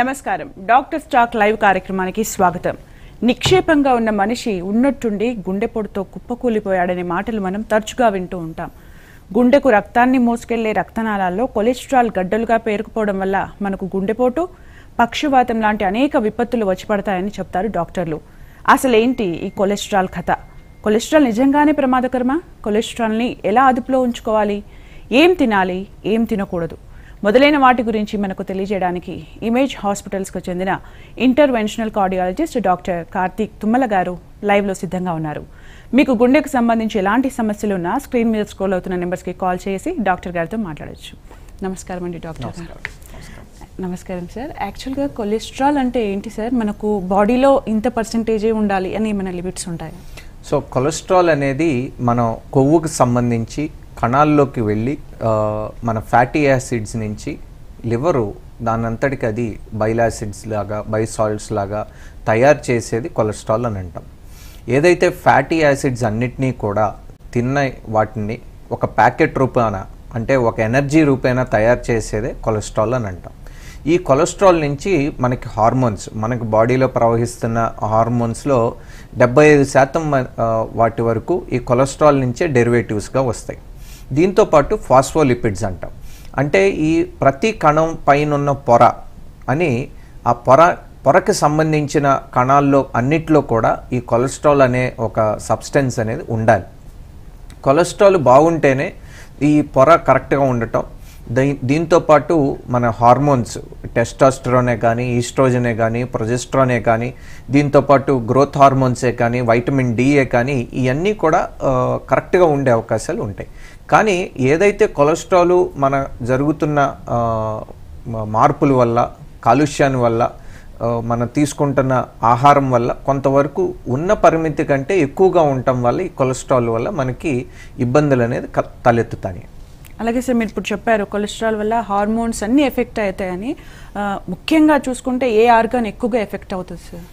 నమస్కారం doctor stock live కార్యక్రమానికి స్వాగతం నిక్షేపంగా ఉన్న మనిషి ఉన్నట్టుండి గుండెపోటుతో కుప్పకూలిపోయాడనే మాటలు మనం తరచుగా వింటూ ఉంటాం గుండెకు రక్తాన్ని మోసుకెళ్లే రక్తనాళాల్లో కొలెస్ట్రాల్ గడ్డలుగా పేరుకుపోవడం వల్ల మనకు గుండెపోటు పక్షవాతం లాంటి అనేక విపత్తులు వచ్చి పడతాయని చెప్తారు డాక్టర్లు అసలేంటి ఈ కొలెస్ట్రాల్ కథ కొలెస్ట్రాల్ నిజంగానే ప్రమాదకరమా కొలెస్ట్రాల్ని ఎలా అదుపులో ఉంచుకోవాలి ఏం తినాలి ఏం తినకూడదు మొదలైన వాటి గురించి మనకు తెలియజేయడానికి ఇమేజ్ హాస్పిటల్స్కు చెందిన interventional cardiologist doctor Karthik Tummala గారు లైవ్లో సిద్ధంగా ఉన్నారు మీకు గుండెకు సంబంధించి ఎలాంటి సమస్యలు ఉన్నా స్క్రీన్ మీద స్క్రోల్ అవుతున్న నెంబర్స్కి కాల్ చేసి డాక్టర్ గారితో మాట్లాడొచ్చు నమస్కారం అండి డాక్టర్ గారు నమస్కారం సార్ యాక్చువల్గా కొలెస్ట్రాల్ అంటే ఏంటి సార్ మనకు బాడీలో ఇంత పర్సంటేజే ఉండాలి అని ఏమైనా లిమిట్స్ ఉంటాయి సో కొలెస్ట్రాల్ అనేది మనం కొవ్వుకు సంబంధించి కణాల్లోకి వెళ్ళి ఆ, మన ఫ్యాటీ యాసిడ్స్ నుంచి లివరు దానంతటికి అది బైల్ యాసిడ్స్ లాగా బై సాల్ట్స్ లాగా తయారు చేసేది కొలెస్ట్రాల్ అని అంటాం ఏదైతే ఫ్యాటీ యాసిడ్స్ అన్నిటినీ కూడా తిన్న వాటిని ఒక ప్యాకెట్ రూపాన అంటే ఒక ఎనర్జీ రూపేణ తయారు చేసేదే కొలెస్ట్రాల్ అని అంటాం ఈ కొలెస్ట్రాల్ నుంచి మనకి హార్మోన్స్ మనకి బాడీలో ప్రవహిస్తున్న హార్మోన్స్లో డెబ్బై ఐదు శాతం మ- ఆ, వాటి వరకు ఈ కొలెస్ట్రాల్ నుంచే డెరివేటివ్స్గా వస్తాయి దీంతో పాటు ఫాస్ఫోలిపిడ్స్ అంటాం అంటే ఈ ప్రతి కణం పైన ఉన్న పొర అని ఆ పొర పొరకి సంబంధించిన కణాల్లో అన్నిట్లో కూడా ఈ కొలెస్ట్రాల్ అనే ఒక సబ్స్టెన్స్ అనేది ఉండాలి కొలెస్ట్రాల్ బాగుంటేనే ఈ పొర కరెక్ట్గా ఉండటం దీ దీంతో పాటు మన హార్మోన్స్ టెస్టాస్టరోనే కానీ ఈస్ట్రోజనే కానీ ప్రొజెస్ట్రానే కానీ దీంతో పాటు గ్రోత్ హార్మోన్సే కానీ వైటమిన్ డిఏ కానీ ఇవన్నీ కూడా ఆ, కరెక్ట్గా ఉండే అవకాశాలు ఉంటాయి కానీ ఏదైతే కొలెస్ట్రాల్ మన జరుగుతున్న ఆ, మ- మార్పుల వల్ల కాలుష్యాన్ని వల్ల ఆ, మనం తీసుకుంటున్న ఆహారం వల్ల కొంతవరకు ఉన్న పరిమితి కంటే ఎక్కువగా ఉండటం వల్ల ఈ కొలెస్ట్రాల్ వల్ల మనకి ఇబ్బందులు అనేది క- తలెత్తుతాయి అలాగే సార్ మీరు ఇప్పుడు చెప్పారు కొలెస్ట్రాల్ వల్ల హార్మోన్స్ అన్నీ ఎఫెక్ట్ అవుతాయని ఆ, ముఖ్యంగా చూసుకుంటే ఏ ఆర్గాన్ ఎక్కువగా ఎఫెక్ట్ అవుతుంది సార్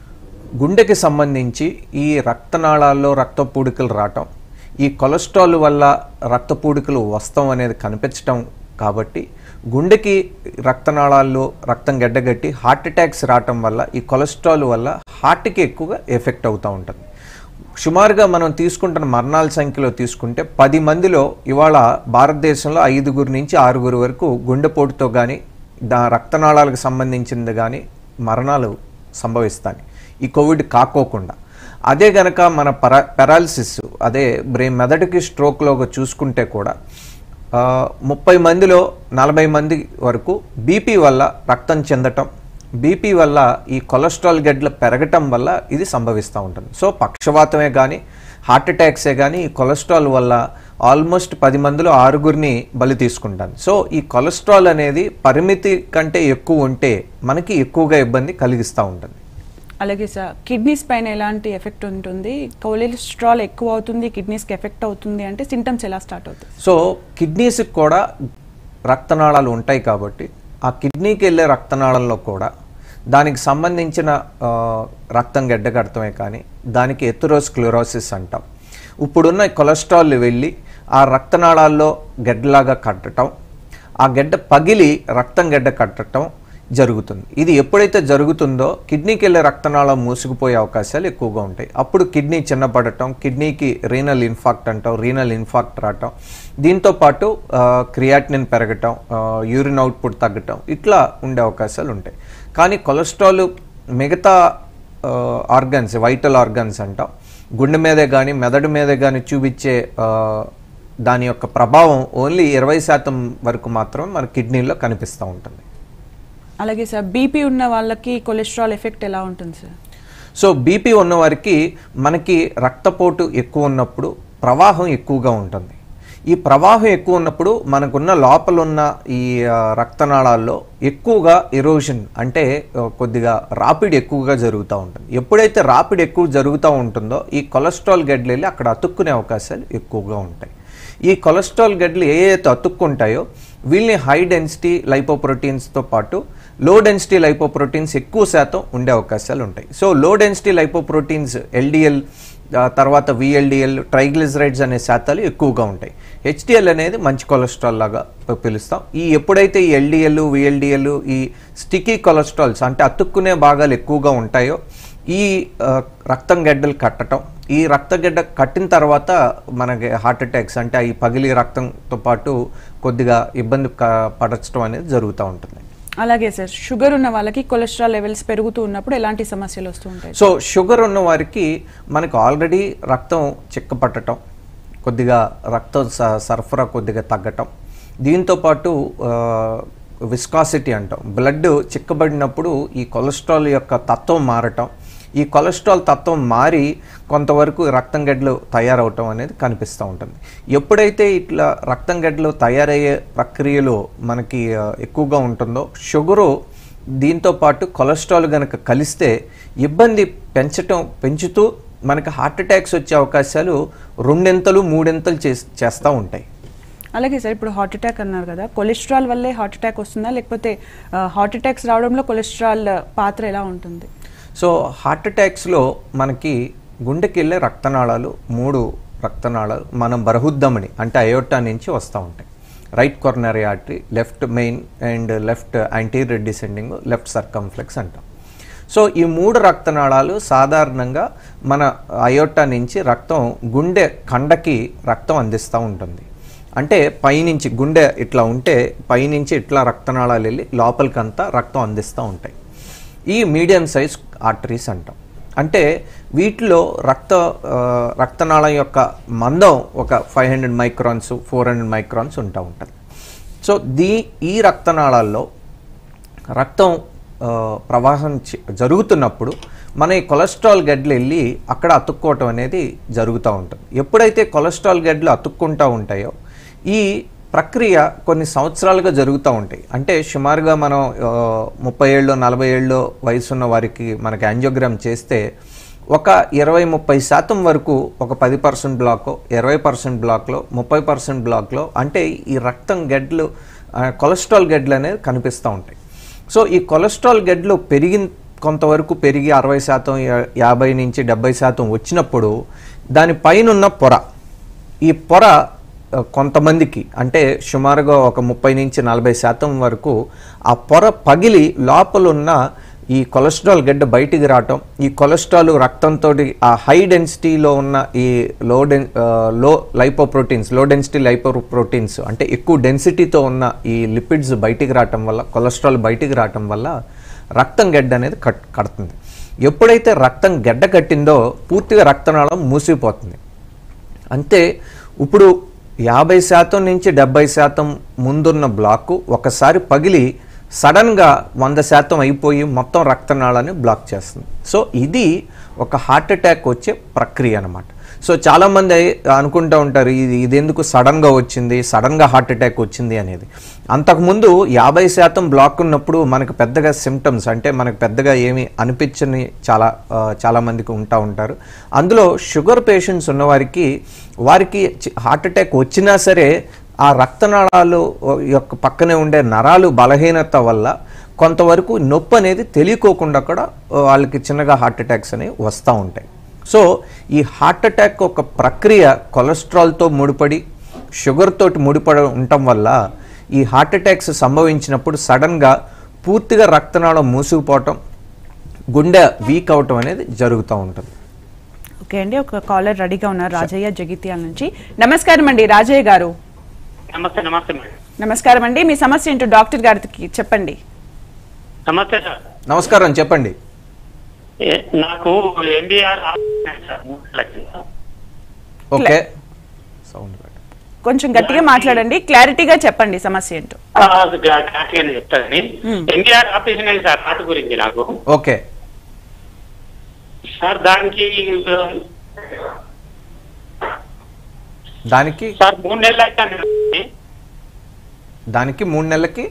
గుండెకి సంబంధించి ఈ రక్తనాళాల్లో రక్తపూడికలు రావటం ఈ కొలెస్ట్రాల్ వల్ల రక్తపూడికలు వస్తాం అనేది కనిపించటం కాబట్టి గుండెకి రక్తనాళాల్లో రక్తం గడ్డగట్టి హార్ట్ అటాక్స్ రావటం వల్ల ఈ కొలెస్ట్రాల్ వల్ల హార్ట్కి ఎక్కువగా ఎఫెక్ట్ అవుతూ ఉంటుంది సుమారుగా మనం తీసుకుంటున్న మరణాల సంఖ్యలో తీసుకుంటే పది మందిలో ఇవాళ భారతదేశంలో ఐదుగురు నుంచి ఆరుగురు వరకు గుండెపోటుతో కానీ దా రక్తనాళాలకు సంబంధించింది కానీ మరణాలు సంభవిస్తాయి ఈ కోవిడ్ కాకోకుండా అదే గనక మన పర పెరాలసిస్ అదే బ్రెయిన్ మెదడుకి స్ట్రోక్లో చూసుకుంటే కూడా ఆ, ముప్పై మందిలో నలభై మంది వరకు బీపీ వల్ల రక్తం చెందటం బీపీ వల్ల ఈ కొలెస్ట్రాల్ గడ్డలు పెరగటం వల్ల ఇది సంభవిస్తూ ఉంటుంది సో పక్షవాతమే కానీ హార్ట్ అటాక్సే కానీ ఈ కొలెస్ట్రాల్ వల్ల ఆల్మోస్ట్ పది మందిలో ఆరుగురిని బలి తీసుకుంటాను సో ఈ కొలెస్ట్రాల్ అనేది పరిమితి కంటే ఎక్కువ ఉంటే మనకి ఎక్కువగా ఇబ్బంది కలిగిస్తూ ఉంటుంది అలాగే సార్ కిడ్నీస్ పైన ఎలాంటి ఎఫెక్ట్ ఉంటుంది కొలెస్ట్రాల్ ఎక్కువ అవుతుంది కిడ్నీస్కి ఎఫెక్ట్ అవుతుంది అంటే సింటమ్స్ ఎలా స్టార్ట్ అవుతుంది సో కిడ్నీస్కి కూడా రక్తనాళాలు ఉంటాయి కాబట్టి ఆ కిడ్నీకి వెళ్ళే రక్తనాళంలో కూడా దానికి సంబంధించిన ఆ, రక్తం గడ్డకడతమే కానీ దానికి ఎథురోస్క్లెరోసిస్ అంటాం ఇప్పుడున్న కొలెస్ట్రాల్ వెళ్ళి ఆ రక్తనాళాల్లో గడ్డలాగా కట్టడం ఆ గడ్డ పగిలి రక్తం గడ్డ కట్టడం జరుగుతుంది ఇది ఎప్పుడైతే జరుగుతుందో కిడ్నీకి వెళ్ళే రక్తనాళం మూసుకుపోయే అవకాశాలు ఎక్కువగా ఉంటాయి అప్పుడు కిడ్నీ చిన్నపడటం కిడ్నీకి రీనల్ ఇన్ఫాక్ట్ అంటాం రీనల్ ఇన్ఫాక్ట్ రావటం దీంతో పాటు క్రియాటినిన్ పెరగటం యూరిన్ అవుట్పుట్ తగ్గటం ఇట్లా ఉండే అవకాశాలు ఉంటాయి కానీ కొలెస్ట్రాల్ మిగతా ఆర్గన్స్ వైటల్ ఆర్గన్స్ అంటాం గుండె మీదే కానీ మెదడు మీదే కానీ చూపించే ఆ, దాని యొక్క ప్రభావం ఓన్లీ ఇరవై శాతం వరకు మాత్రమే మన కిడ్నీలో కనిపిస్తూ ఉంటుంది అలాగే సార్ బీపీ ఉన్న వాళ్ళకి కొలెస్ట్రాల్ ఎఫెక్ట్ ఎలా ఉంటుంది సార్ సో బీపీ ఉన్నవారికి మనకి రక్తపోటు ఎక్కువ ఉన్నప్పుడు ప్రవాహం ఎక్కువగా ఉంటుంది ఈ ప్రవాహం ఎక్కువ ఉన్నప్పుడు మనకున్న లోపల ఉన్న ఈ ఆ, రక్తనాళాల్లో ఎక్కువగా ఎరోషన్ అంటే ఆ, కొద్దిగా రాపిడ్ ఎక్కువగా జరుగుతూ ఉంటుంది ఎప్పుడైతే రాపిడ్ ఎక్కువ జరుగుతూ ఉంటుందో ఈ కొలెస్ట్రాల్ గడ్డలు వెళ్ళి అక్కడ అతుక్కునే అవకాశాలు ఎక్కువగా ఉంటాయి ఈ కొలెస్ట్రాల్ గడ్డలు ఏ అయితే అతుక్కుంటాయో వీళ్ళని హై డెన్సిటీ లైపోప్రోటీన్స్తో పాటు లో డెన్సిటీ లైపోప్రోటీన్స్ ఎక్కువ శాతం ఉండే అవకాశాలు ఉంటాయి so low density lipoproteins LDL ఆ తర్వాత విఎల్డిఎల్ ట్రైగ్లిజరైడ్స్ అనే శాతాలు ఎక్కువగా ఉంటాయి హెచ్డిఎల్ అనేది మంచి కొలెస్ట్రాల్ లాగా ప- పిలుస్తాం ఈ ఎప్పుడైతే ఈ ఎల్డిఎల్ విఎల్డిఎల్ ఈ స్టికీ కొలెస్ట్రాల్స్ అంటే అతుక్కునే భాగాలు ఎక్కువగా ఉంటాయో ఈ ఆ, రక్తం గడ్డలు కట్టడం ఈ రక్తగడ్డ కట్టిన తర్వాత మనకి హార్ట్ అటాక్స్ అంటే ఈ పగిలి రక్తంతో పాటు కొద్దిగా ఇబ్బంది క- పడచడం అనేది జరుగుతూ ఉంటుంది అలాగే సార్ షుగర్ ఉన్న వాళ్ళకి కొలెస్ట్రాల్ లెవెల్స్ పెరుగుతూ ఉన్నప్పుడు ఎలాంటి సమస్యలు వస్తూ ఉంటాయి సో షుగర్ ఉన్న వారికి మనకు ఆల్రెడీ రక్తం చిక్కపట్టడం కొద్దిగా రక్తం స- సరఫరా కొద్దిగా తగ్గటం దీంతోపాటు విస్కాసిటీ అంటాం బ్లడ్ చిక్కబడినప్పుడు ఈ కొలెస్ట్రాల్ యొక్క తత్వం మారటం ఈ కొలెస్ట్రాల్ తత్వం మారి కొంతవరకు రక్తం గడ్డలు తయారవటం అనేది కనిపిస్తూ ఉంటుంది ఎప్పుడైతే ఇట్లా రక్తం గడ్డలు తయారయ్యే ప్రక్రియలో మనకి ఆ, ఎక్కువగా ఉంటుందో షుగరు దీంతో పాటు కొలెస్ట్రాల్ కనుక కలిస్తే ఇబ్బంది పెంచటం పెంచుతూ మనకి హార్ట్ అటాక్స్ వచ్చే అవకాశాలు రెండింతలు మూడింతలు చేస్ చేస్తూ ఉంటాయి అలాగే సార్ ఇప్పుడు హార్ట్ అటాక్ అన్నారు కదా కొలెస్ట్రాల్ వల్లే హార్ట్ అటాక్ వస్తుందా లేకపోతే హార్ట్ అటాక్స్ రావడంలో కొలెస్ట్రాల్ పాత్ర ఎలా ఉంటుంది సో హార్ట్ అటాక్స్లో మనకి గుండెకి వెళ్ళే రక్తనాళాలు మూడు రక్తనాళాలు మనం బరహుద్దమని అంటే అయోటా నుంచి వస్తూ ఉంటాయి right coronary artery left main and left anterior descending left circumflex అంటాం సో ఈ మూడు రక్తనాళాలు సాధారణంగా మన అయోటా నుంచి రక్తం గుండె కండకి రక్తం అందిస్తూ ఉంటుంది అంటే పైనుంచి గుండె ఇట్లా ఉంటే పైనుంచి ఇట్లా రక్తనాళాలు వెళ్ళి లోపలికంతా రక్తం అందిస్తూ ఉంటాయి ఈ మీడియం సైజ్ ఆర్టరీస్ అంటాం అంటే వీటిలో రక్త ఆ, రక్తనాళం యొక్క మందం ఒక five hundred microns four hundred microns ఉంటా ఉంటుంది సో దీ ఈ రక్తనాళాల్లో రక్తం ఆ, ప్రవాహం చే- జరుగుతున్నప్పుడు మన ఈ కొలెస్ట్రాల్ గడ్డలు వెళ్ళి అక్కడ అతుక్కోవటం అనేది జరుగుతూ ఉంటుంది ఎప్పుడైతే కొలెస్ట్రాల్ గడ్డలు అతుక్కుంటూ ఉంటాయో ఈ ప్రక్రియ కొన్ని సంవత్సరాలుగా జరుగుతూ ఉంటాయి అంటే సుమారుగా మనం ఆ, ముప్పై ఏళ్ళు నలభై ఏళ్ళు వయసున్న వారికి మనకి యాంజియోగ్రామ్ చేస్తే ఒక ఇరవై ముప్పై శాతం వరకు ఒక పది పర్సెంట్ బ్లాక్ ఇరవై పర్సెంట్ బ్లాక్లో ముప్పై పర్సెంట్ బ్లాక్లో అంటే ఈ రక్తం గడ్డలు ఆ, కొలెస్ట్రాల్ గడ్డలు అనేది కనిపిస్తూ ఉంటాయి సో ఈ కొలెస్ట్రాల్ గడ్డలు పెరిగిన కొంతవరకు పెరిగి అరవై శాతం యా- యాభై నుంచి డెబ్బై శాతం వచ్చినప్పుడు దాని పైన ఉన్న పొర ఈ పొర ఆ, కొంతమందికి అంటే సుమారుగా ఒక ముప్పై నుంచి నలభై శాతం వరకు ఆ పొర పగిలి లోపలున్న ఈ కొలెస్ట్రాల్ గడ్డ బయటికి రావటం ఈ కొలెస్ట్రాల్ రక్తంతో ఆ హై డెన్సిటీలో ఉన్న ఈ లో డెన్ ఆ, లో లైపోప్రోటీన్స్ లో డెన్సిటీ లైపోప్రోటీన్స్ అంటే ఎక్కువ డెన్సిటీతో ఉన్న ఈ లిపిడ్స్ బయటికి రావటం వల్ల కొలెస్ట్రాల్ బయటికి రావటం వల్ల రక్తం గడ్డ అనేది కట్ కడుతుంది ఎప్పుడైతే రక్తం గడ్డ కట్టిందో పూర్తిగా రక్తనాళం మూసిపోతుంది అంతే ఇప్పుడు యాభై శాతం నుంచి డెబ్బై శాతం ముందున్న బ్లాకు ఒకసారి పగిలి సడన్గా వంద శాతం అయిపోయి మొత్తం రక్తనాళాన్ని బ్లాక్ చేస్తుంది సో ఇది ఒక హార్ట్ అటాక్ వచ్చే ప్రక్రియ అనమాట సో చాలామంది అనుకుంటూ ఉంటారు ఇది ఇది ఎందుకు సడన్గా వచ్చింది సడన్గా హార్ట్ అటాక్ వచ్చింది అనేది అంతకుముందు యాభై శాతం బ్లాక్ ఉన్నప్పుడు మనకు పెద్దగా సిమ్టమ్స్ అంటే మనకు పెద్దగా ఏమీ అనిపించని చాలా ఆ, చాలా మందికి ఉంటా ఉంటారు అందులో షుగర్ పేషెంట్స్ ఉన్నవారికి వారికి చి- హార్ట్ అటాక్ వచ్చినా సరే ఆ రక్తనాళాలు యొక్క పక్కనే ఉండే నరాలు బలహీనత వల్ల కొంతవరకు నొప్పి అనేది తెలియకోకుండా కూడా ఆ, వాళ్ళకి చిన్నగా హార్ట్ అటాక్స్ అనేవి వస్తూ ఉంటాయి సో ఈ హార్ట్ అటాక్ ఒక ప్రక్రియ కొలెస్ట్రాల్తో ముడిపడి షుగర్ తోటి ముడిపడి ఉండటం వల్ల ఈ హార్ట్ అటాక్స్ సంభవించినప్పుడు సడన్గా పూర్తిగా రక్తనాళం మూసుకుపోవటం గుండె వీక్ అవటం అనేది జరుగుతూ ఉంటుంది ఓకే అండి ఒక కాలర్ రెడీగా ఉన్నారు రాజయ్య జగిత్యాల నుంచి నమస్కారం అండి రాజయ్య గారు నమస్తే నమస్తే మేడం నమస్కారం అండి మీ సమస్య ఏంటో డాక్టర్ గారికి చెప్పండి నమస్తే సార్ నమస్కారం చెప్పండి ఏ- నాకు ఎంబీఆర్ సార్ మూడు లక్షలు. ఓకే సౌండ్ పెట్టు. కొంచెం గట్టిగా మాట్లాడండి క్లారిటీగా చెప్పండి సమస్య ఏంటో ఆ, అది గా- గట్టిగానే చెప్తానని ఎంబీఆర్ ఆపరేషన్ అయింది సార్ హార్ట్ గురించి నాకు ఓకే సార్ దానికి ఆ, దానికి సార్ మూడు నెలలు అయితే దానికి మూడు నెలలకి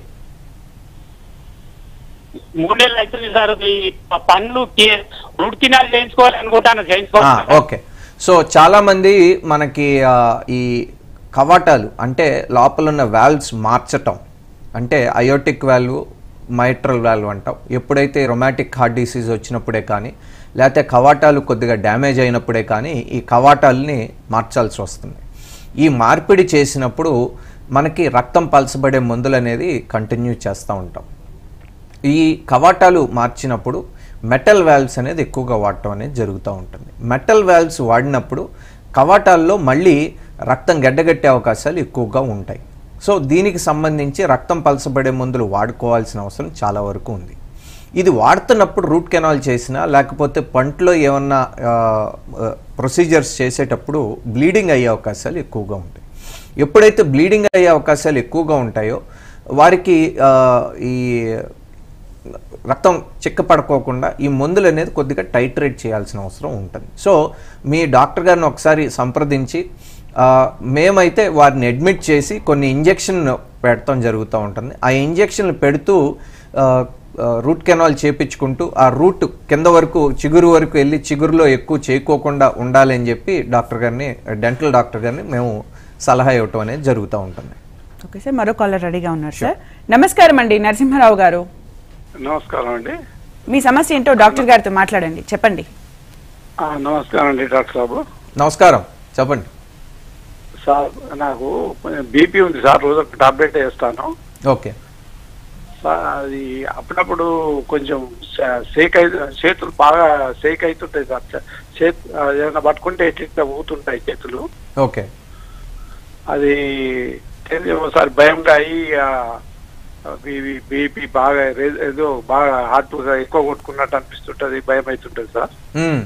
మూడు నెలలు అవుతుంది సార్ ఈ ప- పనులు కి- రూట్ కినాలు చేయించుకోవాలి అనుకుంటాను ఆ, చేయించుకోవాలి ఓకే సో చాలామంది మనకి ఆ, ఈ కవాటాలు అంటే లోపల ఉన్న వాల్వ్స్ మార్చటం అంటే అయోటిక్ వాల్వ్ మైట్రల్ వాల్వ్ అంటాం ఎప్పుడైతే రొమాటిక్ హార్ట్ డిసీజ్ వచ్చినప్పుడే కానీ లేకపోతే కవాటాలు కొద్దిగా డ్యామేజ్ అయినప్పుడే కానీ ఈ కవాటాలని మార్చాల్సి వస్తుంది ఈ మార్పిడి చేసినప్పుడు మనకి రక్తం పలసబడే మందులు అనేది కంటిన్యూ చేస్తూ ఉంటాం ఈ కవాటాలు మార్చినప్పుడు మెటల్ వాల్వ్స్ అనేది ఎక్కువగా వాడటం అనేది జరుగుతూ ఉంటుంది మెటల్ వాల్వ్స్ వాడినప్పుడు కవాటాల్లో మళ్ళీ రక్తం గడ్డగట్టే అవకాశాలు ఎక్కువగా ఉంటాయి సో దీనికి సంబంధించి రక్తం పలసబడే మందులు వాడుకోవాల్సిన అవసరం చాలా వరకు ఉంది ఇది వాడుతున్నప్పుడు రూట్ కెనాల్ చేసినా లేకపోతే పంటలో ఏమన్నా ప్రొసీజర్స్ చేసేటప్పుడు బ్లీడింగ్ అయ్యే అవకాశాలు ఎక్కువగా ఉంటాయి ఎప్పుడైతే బ్లీడింగ్ అయ్యే అవకాశాలు ఎక్కువగా ఉంటాయో వారికి ఆ, ఈ రక్తం చిక్కపడుకోకుండా ఈ మందులు అనేది కొద్దిగా టైట్రేట్ చేయాల్సిన అవసరం ఉంటుంది సో మీ డాక్టర్ గారిని ఒకసారి సంప్రదించి ఆ, మేమైతే వారిని అడ్మిట్ చేసి కొన్ని ఇంజెక్షన్ పెడతాం జరుగుతూ ఉంటుంది ఆ ఇంజెక్షన్లు పెడుతూ ఆ, ఆ, రూట్ కెనాల్ చేపించుకుంటూ ఆ రూట్ కింద వరకు చిగురు వరకు వెళ్ళి చిగురులో ఎక్కువ చేయకోకుండా ఉండాలి అని చెప్పి డాక్టర్ గారిని డెంటల్ డాక్టర్ గారిని మేము సలహా ఇవ్వటం అనేది జరుగుతూ ఉంటుంది ఓకే సార్ మరో కాలర్ రెడీగా ఉన్నారు సార్ నమస్కారం అండి నరసింహారావు గారు నమస్కారం అండి మీ సమస్య ఏంటో డాక్టర్ గారితో మాట్లాడండి చెప్పండి ఆ, నమస్కారం అండి డాక్టర్ బాబు నమస్కారం చెప్పండి సార్ నాకు బీపీ ఉంది సార్ రోజు ఒక టాబ్లెట్ వేస్తాను ఓకే సార్ అది అప్పుడప్పుడు కొంచెం సే- సేక్ అయి చేతులు బాగా సేక్ అవుతుంటాయి సార్ చే- చేతు ఆ, ఏదైనా పట్టుకుంటే ఇట్లా ఊతుంటాయి చేతులు ఓకే అది తెలియదు, ఒకసారి భయంగా అయ్యి బీపీ బాగా రే- ఏదో బాగా హార్ట్ ఎక్కువ కొట్టుకున్నట్టు అనిపిస్తుంటది భయం అవుతుంటది సార్ మ్మ్.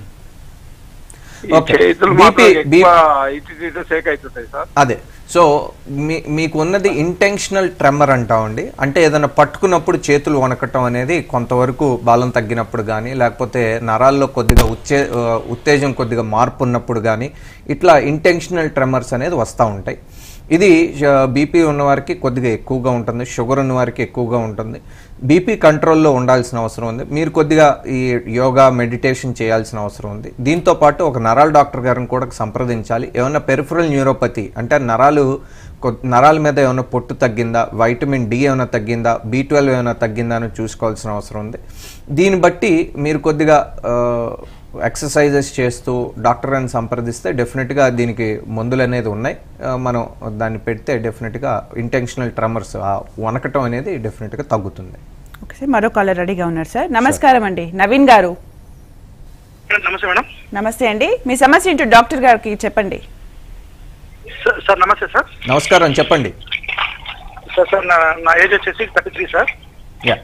ఈ Okay. చేతులు BP మాత్రం ఎక్కువ ఇటు ఇటు సేక్ అవుతుంటాయి సార్ అదే సో మీ మీకు ఉన్నది ఇంటెన్షనల్ ట్రెమర్ అంటామండి అంటే ఏదైనా పట్టుకున్నప్పుడు చేతులు వణకటం అనేది కొంతవరకు బలం తగ్గినప్పుడు కానీ లేకపోతే నరాల్లో కొద్దిగా ఉచ్చే ఆ, ఉత్తేజం కొద్దిగా మార్పు ఉన్నప్పుడు కానీ ఇట్లా ఇంటెన్షనల్ ట్రెమర్స్ అనేది వస్తూ ఉంటాయి ఇది బీపీ ఉన్నవారికి కొద్దిగా ఎక్కువగా ఉంటుంది షుగర్ ఉన్నవారికి ఎక్కువగా ఉంటుంది బీపీ కంట్రోల్లో ఉండాల్సిన అవసరం ఉంది మీరు కొద్దిగా ఈ యోగా మెడిటేషన్ చేయాల్సిన అవసరం ఉంది దీంతో పాటు ఒక నరాల డాక్టర్ గారిని కూడా సంప్రదించాలి ఏమైనా పెరిఫరల్ న్యూరోపతి అంటే నరాలు కొ- నరాల మీద ఏమైనా పొట్టు తగ్గిందా వైటమిన్ డి ఏమైనా తగ్గిందా బి ట్వెల్వ్ ఏమైనా తగ్గిందా అని చూసుకోవాల్సిన అవసరం ఉంది దీన్ని బట్టి మీరు కొద్దిగా ఎక్సర్సైజెస్ చేస్తూ డాక్టర్ అని సంప్రదిస్తే డెఫినెట్గా దీనికి మందులు అనేది ఉన్నాయి ఆ, మనం దాన్ని పెడితే డెఫినెట్గా ఇంటెన్షనల్ ట్రమర్స్ వనకటం అనేది డెఫినెట్గా తగ్గుతుంది ఓకే సార్ మరో కాలర్ రెడీగా ఉన్నారు సార్ నమస్కారం అండి నవీన్ గారు నమస్తే మేడం నమస్తే అండి మీ సమస్య ఏంటో డాక్టర్ గారికి చెప్పండి సార్ సార్ నమస్తే సార్ నమస్కారం చెప్పండి సార్ సార్ నా నా ఏజ్ వచ్చేసి థర్టీ త్రీ సార్ యా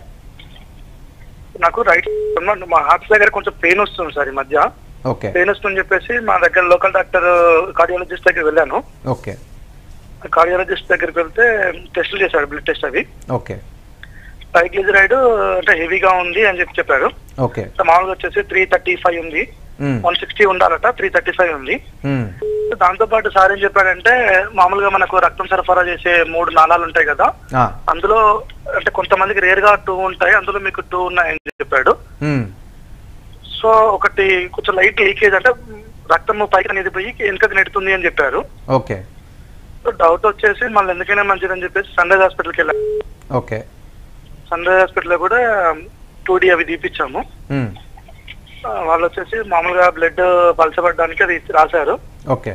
నాకు రైట్ మా హార్ట్ దగ్గర కొంచెం పెయిన్ వస్తుంది సార్ ఈ మధ్య ఓకే పెయిన్ వస్తుందని చెప్పేసి మా దగ్గర లోకల్ డాక్టర్ కార్డియాలజిస్ట్ దగ్గరికి వెళ్ళాను ఓకే కార్డియాలజిస్ట్ దగ్గరికి వెళ్తే టెస్టులు చేశాడు బ్లడ్ టెస్ట్ అవి ఓకే ట్రైగ్లిజరైడ్ అంటే హెవీగా ఉంది అని చెప్పి చెప్పారు ఓకే సో మామూలుగా వచ్చేసి త్రీ థర్టీ ఫైవ్ ఉంది మ్మ్. వన్ సిక్స్టీ ఉండాలట త్రీ థర్టీ ఫైవ్ ఉంది మ్మ్. దాంతో పాటు సార్ ఏం చెప్పాడంటే మామూలుగా మనకు రక్తం సరఫరా చేసే మూడు నాళాలు ఉంటాయి కదా ఆ, అందులో అంటే కొంతమందికి రేర్ గా టూ ఉంటాయి అందులో మీకు టూ ఉన్నాయని చెప్పాడు మ్మ్. సో ఒకటి కొంచెం లైట్ లీకేజ్ అంటే రక్తం పైకి అనేది పోయి వెనుకకి నెడుతుంది అని చెప్పారు ఓకే సో డౌట్ వచ్చేసి మళ్ళీ ఎందుకైనా మంచిదని చెప్పేసి సన్ రైజ్ హాస్పిటల్కి వెళ్ళాం ఓకే సన్ రైజ్ హాస్పిటల్ లో కూడా టూ డి అవి తీపిచ్చాము మ్మ్. ఆ, వాళ్ళు వచ్చేసి మామూలుగా బ్లడ్ పలచబడడానికి అది రాశారు ఓకే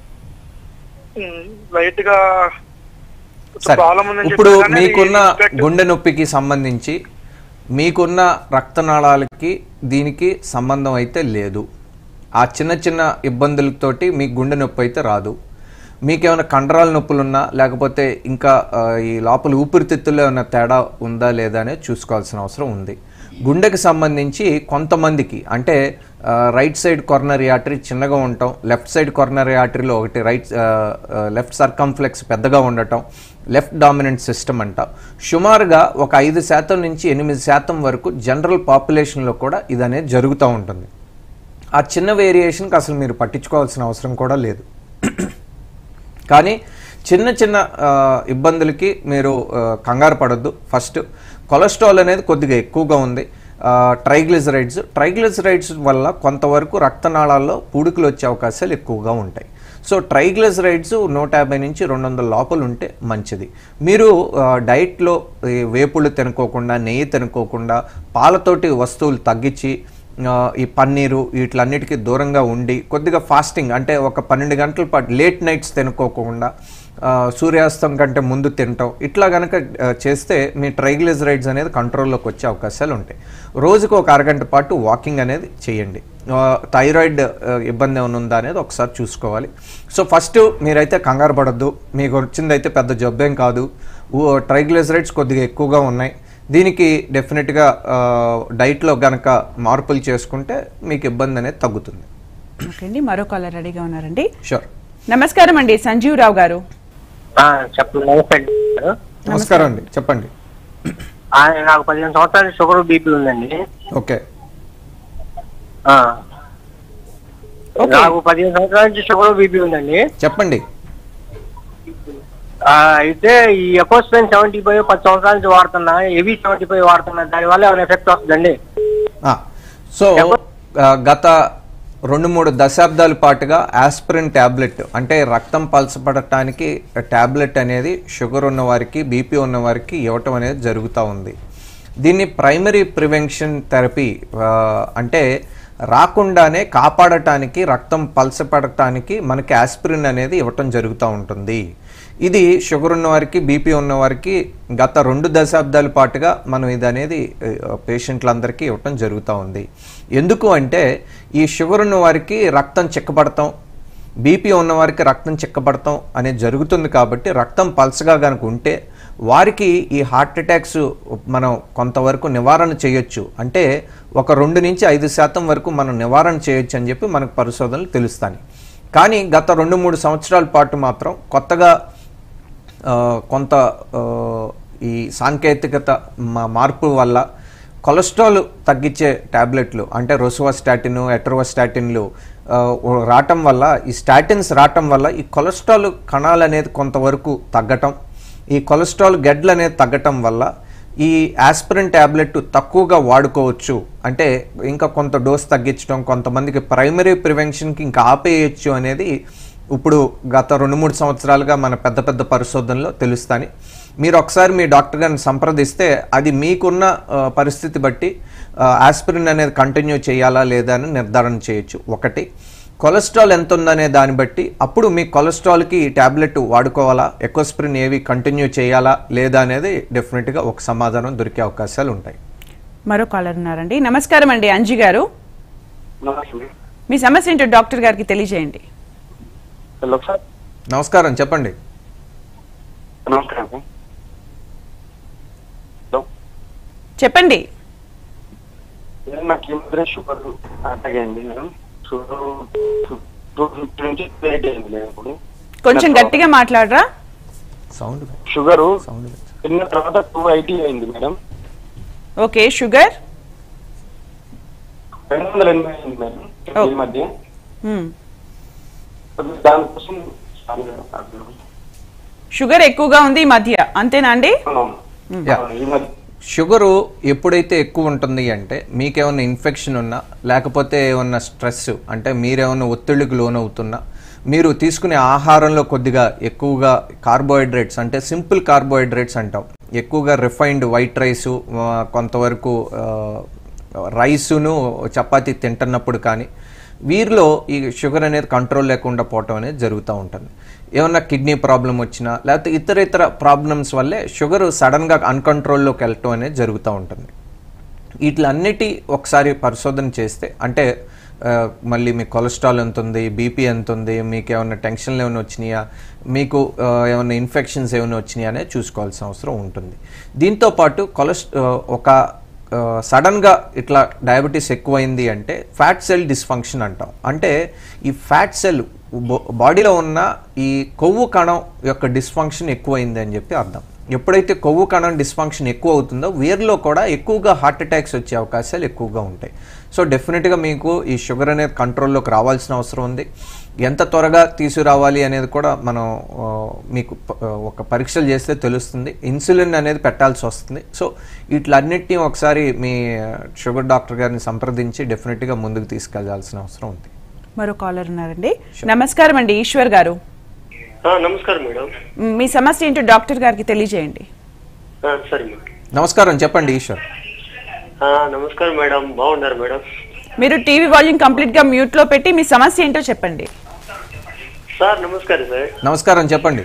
లైట్ గా సరే ప్రాబ్లం ఉందని ఇప్పుడు చెప్పారు కానీ అది మీకున్న impact- గుండె నొప్పికి సంబంధించి మీకున్న రక్తనాళాలకి దీనికి సంబంధం అయితే లేదు ఆ చిన్న చిన్న ఇబ్బందులతోటి మీకు గుండె నొప్పి అయితే రాదు మీకేమైనా కండరాల నొప్పులున్నా లేకపోతే ఇంకా ఆ, ఈ లోపల ఊపిరితిత్తుల్లో ఏమైనా తేడా ఉందా లేదా అనేది చూసుకోవాల్సిన అవసరం ఉంది గుండెకి సంబంధించి కొంతమందికి అంటే ఆ, రైట్ సైడ్ కొర్నరీ ఆర్టరీ చిన్నగా ఉండటం లెఫ్ట్ సైడ్ కొర్నరీ ఆర్టరీలో ఒకటి రైట్ ఆ, ఆ, లెఫ్ట్ సర్కంఫ్లెక్స్ పెద్దగా ఉండటం లెఫ్ట్ డామినెంట్ సిస్టమ్ అంట సుమారుగా ఒక ఐదు శాతం నుంచి ఎనిమిది శాతం వరకు జనరల్ పాపులేషన్లో కూడా ఇది అనేది జరుగుతూ ఉంటుంది ఆ చిన్న వేరియేషన్కి అసలు మీరు పట్టించుకోవాల్సిన అవసరం కూడా లేదు కానీ చిన్న చిన్న ఆ, ఇబ్బందులకి మీరు ఆ, కంగారు పడొద్దు ఫస్ట్ కొలెస్ట్రాల్ అనేది కొద్దిగా ఎక్కువగా ఉంది ట్రైగ్లిజరైడ్స్ ట్రైగ్లిజరైడ్స్ వల్ల కొంతవరకు రక్తనాళాల్లో పూడికలు వచ్చే అవకాశాలు ఎక్కువగా ఉంటాయి సో ట్రైగ్లిజరైడ్స్ నూట యాభై నుంచి రెండు వందల లోపల ఉంటే మంచిది మీరు ఆ, డైట్లో ఈ వేపుళ్ళు తినుకోకుండా నెయ్యి తినుకోకుండా పాలతోటి వస్తువులు తగ్గించి ఆ, ఈ పన్నీరు వీటిలన్నిటికీ దూరంగా ఉండి కొద్దిగా ఫాస్టింగ్ అంటే ఒక పన్నెండు గంటల పాటు లేట్ నైట్స్ తినుకోకుండా ఆ, సూర్యాస్తం కంటే ముందు తినటం ఇట్లా కనుక ఆ, చేస్తే మీ ట్రైగ్లిజరైడ్స్ అనేది కంట్రోల్లోకి వచ్చే అవకాశాలు ఉంటాయి రోజుకు ఒక అరగంట పాటు వాకింగ్ అనేది చేయండి ఆ, థైరాయిడ్ ఆ, ఇబ్బంది ఏమైనా ఉందా అనేది ఒకసారి చూసుకోవాలి సో ఫస్ట్ మీరైతే కంగారు పడద్దు మీకు వచ్చిందైతే పెద్ద జబ్బేం కాదు ట్రైగ్లిజరైడ్స్ కొద్దిగా ఎక్కువగా ఉన్నాయి దీనికి డెఫినెట్గా ఆ, డైట్లో గనక మార్పులు చేసుకుంటే మీకు ఇబ్బంది అనేది తగ్గుతుంది ఓకే అండి మరో కాలర్ రెడీగా ఉన్నారండి షూర్ నమస్కారం అండి సంజీవ్ రావు గారు చెప్పండి నమస్తే అండి. నమస్కారం అండి చెప్పండి ఆ, నాకు పదిహేను సంవత్సరాలు షుగర్ బీపీ ఉందండి ఓకే ఆ. ఓకే. నాకు పదిహేను సంవత్సరాల నుంచి షుగర్ బీపీ ఉందండి చెప్పండి ఆ, అయితే ఈ ఎకోస్పెన్ సెవెంటీ ఫైవ్ పది సంవత్సరాల నుంచి వాడుతున్నా హెవీ సెవెంటీ ఫైవ్ వాడుతున్నా దానివల్ల ఏమైనా ఎఫెక్ట్ వస్తుందండి ఆ, సో ఆ, గత రెండు మూడు దశాబ్దాల పాటుగా ఆస్పిరిన్ ట్యాబ్లెట్ అంటే రక్తం పలసపడటానికి ట్యాబ్లెట్ అనేది షుగర్ ఉన్న వారికి బీపీ ఉన్న వారికి ఇవ్వటం అనేది జరుగుతూ ఉంది దీన్ని ప్రైమరీ ప్రివెన్షన్ థెరపీ అంటే రాకుండానే కాపాడటానికి రక్తం పలసపడటానికి మనకి ఆస్పిరిన్ అనేది ఇవ్వటం జరుగుతూ ఉంటుంది ఇది షుగర్ ఉన్న వారికి బీపీ ఉన్న వారికి గత రెండు దశాబ్దాల పాటుగా మనం ఇది అనేది ఆ, పేషెంట్లందరికీ ఇవ్వటం జరుగుతూ ఉంది ఎందుకు అంటే ఈ షుగర్ ఉన్న వారికి రక్తం చిక్కబడతాం బీపీ ఉన్న వారికి రక్తం చిక్కబడతాం అనేది జరుగుతుంది కాబట్టి రక్తం పల్సగా కనుక ఉంటే వారికి ఈ హార్ట్ అటాక్స్ మనం కొంతవరకు నివారణ చేయొచ్చు అంటే ఒక రెండు నుంచి ఐదు శాతం వరకు మనం నివారణ చేయొచ్చు అని చెప్పి మనకు పరిశోధనలు తెలుస్తాయి కానీ గత రెండు మూడు సంవత్సరాల పాటు మాత్రం కొత్తగా ఆ, కొంత ఆ, ఈ సాంకేతికత మా- మార్పు వల్ల కొలెస్ట్రాల్ తగ్గించే టాబ్లెట్లు అంటే రోసువాస్టాటిన్ ఎట్రోవాస్టాటిన్లు ఆ, రావటం వల్ల ఈ స్టాటిన్స్ రావటం వల్ల ఈ కొలెస్ట్రాల్ కణాలు అనేది కొంతవరకు తగ్గటం ఈ కొలెస్ట్రాల్ గెడ్లు అనేది తగ్గటం వల్ల ఈ ఆస్పిరిన్ ట్యాబ్లెట్ తక్కువగా వాడుకోవచ్చు అంటే ఇంకా కొంత డోస్ తగ్గించడం కొంతమందికి ప్రైమరీ ప్రివెన్షన్కి ఇంకా ఆపేయచ్చు అనేది ఇప్పుడు గత రెండు మూడు సంవత్సరాలుగా మన పెద్ద పెద్ద పరిశోధనలో తెలుస్తాయి మీరు ఒకసారి మీ డాక్టర్ గారిని సంప్రదిస్తే అది మీకున్న ఆ, పరిస్థితి బట్టి ఆస్పిరిన్ అనేది కంటిన్యూ చేయాలా లేదా అని నిర్ధారణ చేయొచ్చు ఒకటి కొలెస్ట్రాల్ ఎంత ఉందనే దాన్ని బట్టి అప్పుడు మీ కొలెస్ట్రాల్కి ఈ ట్యాబ్లెట్ వాడుకోవాలా ఎకోస్ప్రిన్ ఏవి కంటిన్యూ చేయాలా లేదా అనేది డెఫినెట్గా ఒక సమాధానం దొరికే అవకాశాలు ఉంటాయి మరో కాలర్ ఉన్నారండి నమస్కారం అండి అంజి గారు నమస్తే మీ సమస్య ఏంటో డాక్టర్ గారికి తెలియజేయండి హలో సార్ నమస్కారం చెప్పండి నమస్కారం హలో చెప్పండి నేను నాకు ఈ మధ్య షుగర్ అటాక్ అయింది మేడం షుగర్ టూ ఫిఫ్టీ నుంచి ఎయిట్ అయింది మేడం ఇప్పుడు కొంచెం గట్టిగా మాట్లాడరా సౌండ్ షుగర్ సౌండ్ తిన్న తర్వాత టూ ఎయిటీ అయింది మేడం ఓకే షుగర్ రెండు వందల ఎనభై అయింది మేడం Oh. ఈ మధ్య మ్మ్. దానికోసం షుగర్ ఎక్కువగా ఉంది ఈ మధ్య అంతేనా అండి అవును. Yeah. అవును, ఈ మధ్య షుగరు ఎప్పుడైతే ఎక్కువ ఉంటుంది అంటే మీకేమన్నా ఇన్ఫెక్షన్ ఉన్నా లేకపోతే ఏమన్నా స్ట్రెస్ అంటే మీరేమన్నా ఒత్తిడికి లోనవుతున్నా మీరు తీసుకునే ఆహారంలో కొద్దిగా ఎక్కువగా కార్బోహైడ్రేట్స్ అంటే సింపుల్ కార్బోహైడ్రేట్స్ అంటాం ఎక్కువగా రిఫైన్డ్ వైట్ రైసు కొంతవరకు ఆ, రైసును చపాతీ తింటున్నప్పుడు కానీ వీరిలో ఈ షుగర్ అనేది కంట్రోల్ లేకుండా పోవటం అనేది జరుగుతూ ఉంటుంది ఏమన్నా కిడ్నీ ప్రాబ్లం వచ్చినా లేకపోతే ఇతర ఇతర ప్రాబ్లమ్స్ వల్లే షుగర్ సడన్గా అన్కంట్రోల్లోకి వెళ్ళటం అనేది జరుగుతూ ఉంటుంది వీటిలన్నిటి ఒకసారి పరిశోధన చేస్తే అంటే ఆ, మళ్ళీ మీ కొలెస్ట్రాల్ ఎంత ఉంది బీపీ ఎంత ఉంది మీకు ఏమైనా టెన్షన్లు ఏమైనా వచ్చినాయా మీకు ఆ, ఏమైనా ఇన్ఫెక్షన్స్ ఏమైనా వచ్చినాయా అనేది చూసుకోవాల్సిన అవసరం ఉంటుంది దీంతోపాటు కొలెస్ ఆ, ఒక ఆ, సడన్గా ఇట్లా డయాబెటీస్ ఎక్కువైంది అంటే ఫ్యాట్ సెల్ డిస్ఫంక్షన్ అంటాం అంటే ఈ ఫ్యాట్ సెల్ బో- బాడీలో ఉన్న ఈ కొవ్వు కణం యొక్క డిస్ఫంక్షన్ ఎక్కువైంది అని చెప్పి అర్థం ఎప్పుడైతే కొవ్వు కణం డిస్ఫంక్షన్ ఎక్కువ అవుతుందో వీరిలో కూడా ఎక్కువగా హార్ట్ అటాక్స్ వచ్చే అవకాశాలు ఎక్కువగా ఉంటాయి సో డెఫినెట్గా మీకు ఈ షుగర్ అనేది కంట్రోల్లోకి రావాల్సిన అవసరం ఉంది ఎంత త్వరగా తీసుకురావాలి అనేది కూడా మనం ఆ, మీకు ప- ఆ, ఒక పరీక్షలు చేస్తే తెలుస్తుంది ఇన్సులిన్ అనేది పెట్టాల్సి వస్తుంది సో వీటిలన్నిటినీ ఒకసారి మీ షుగర్ డాక్టర్ గారిని సంప్రదించి డెఫినెట్గా ముందుకు తీసుకెళ్లాల్సిన అవసరం ఉంది మరో కాలర్ ఉన్నారండి నమస్కారం అండి ఈశ్వర్ గారు ఆ, నమస్కారం మేడం మ్, మీ సమస్య ఏంటో డాక్టర్ గారికి తెలియజేయండి ఆ, సరే మేడం నమస్కారం చెప్పండి ఈశ్వర్ ఆ, నమస్కారం మేడం బాగున్నారు మేడం మీరు టీవీ వాల్యూమ్ కంప్లీట్ గా మ్యూట్ లో పెట్టి మీ సమస్య ఏంటో చెప్పండి సార్ నమస్కారం సార్ నమస్కారం చెప్పండి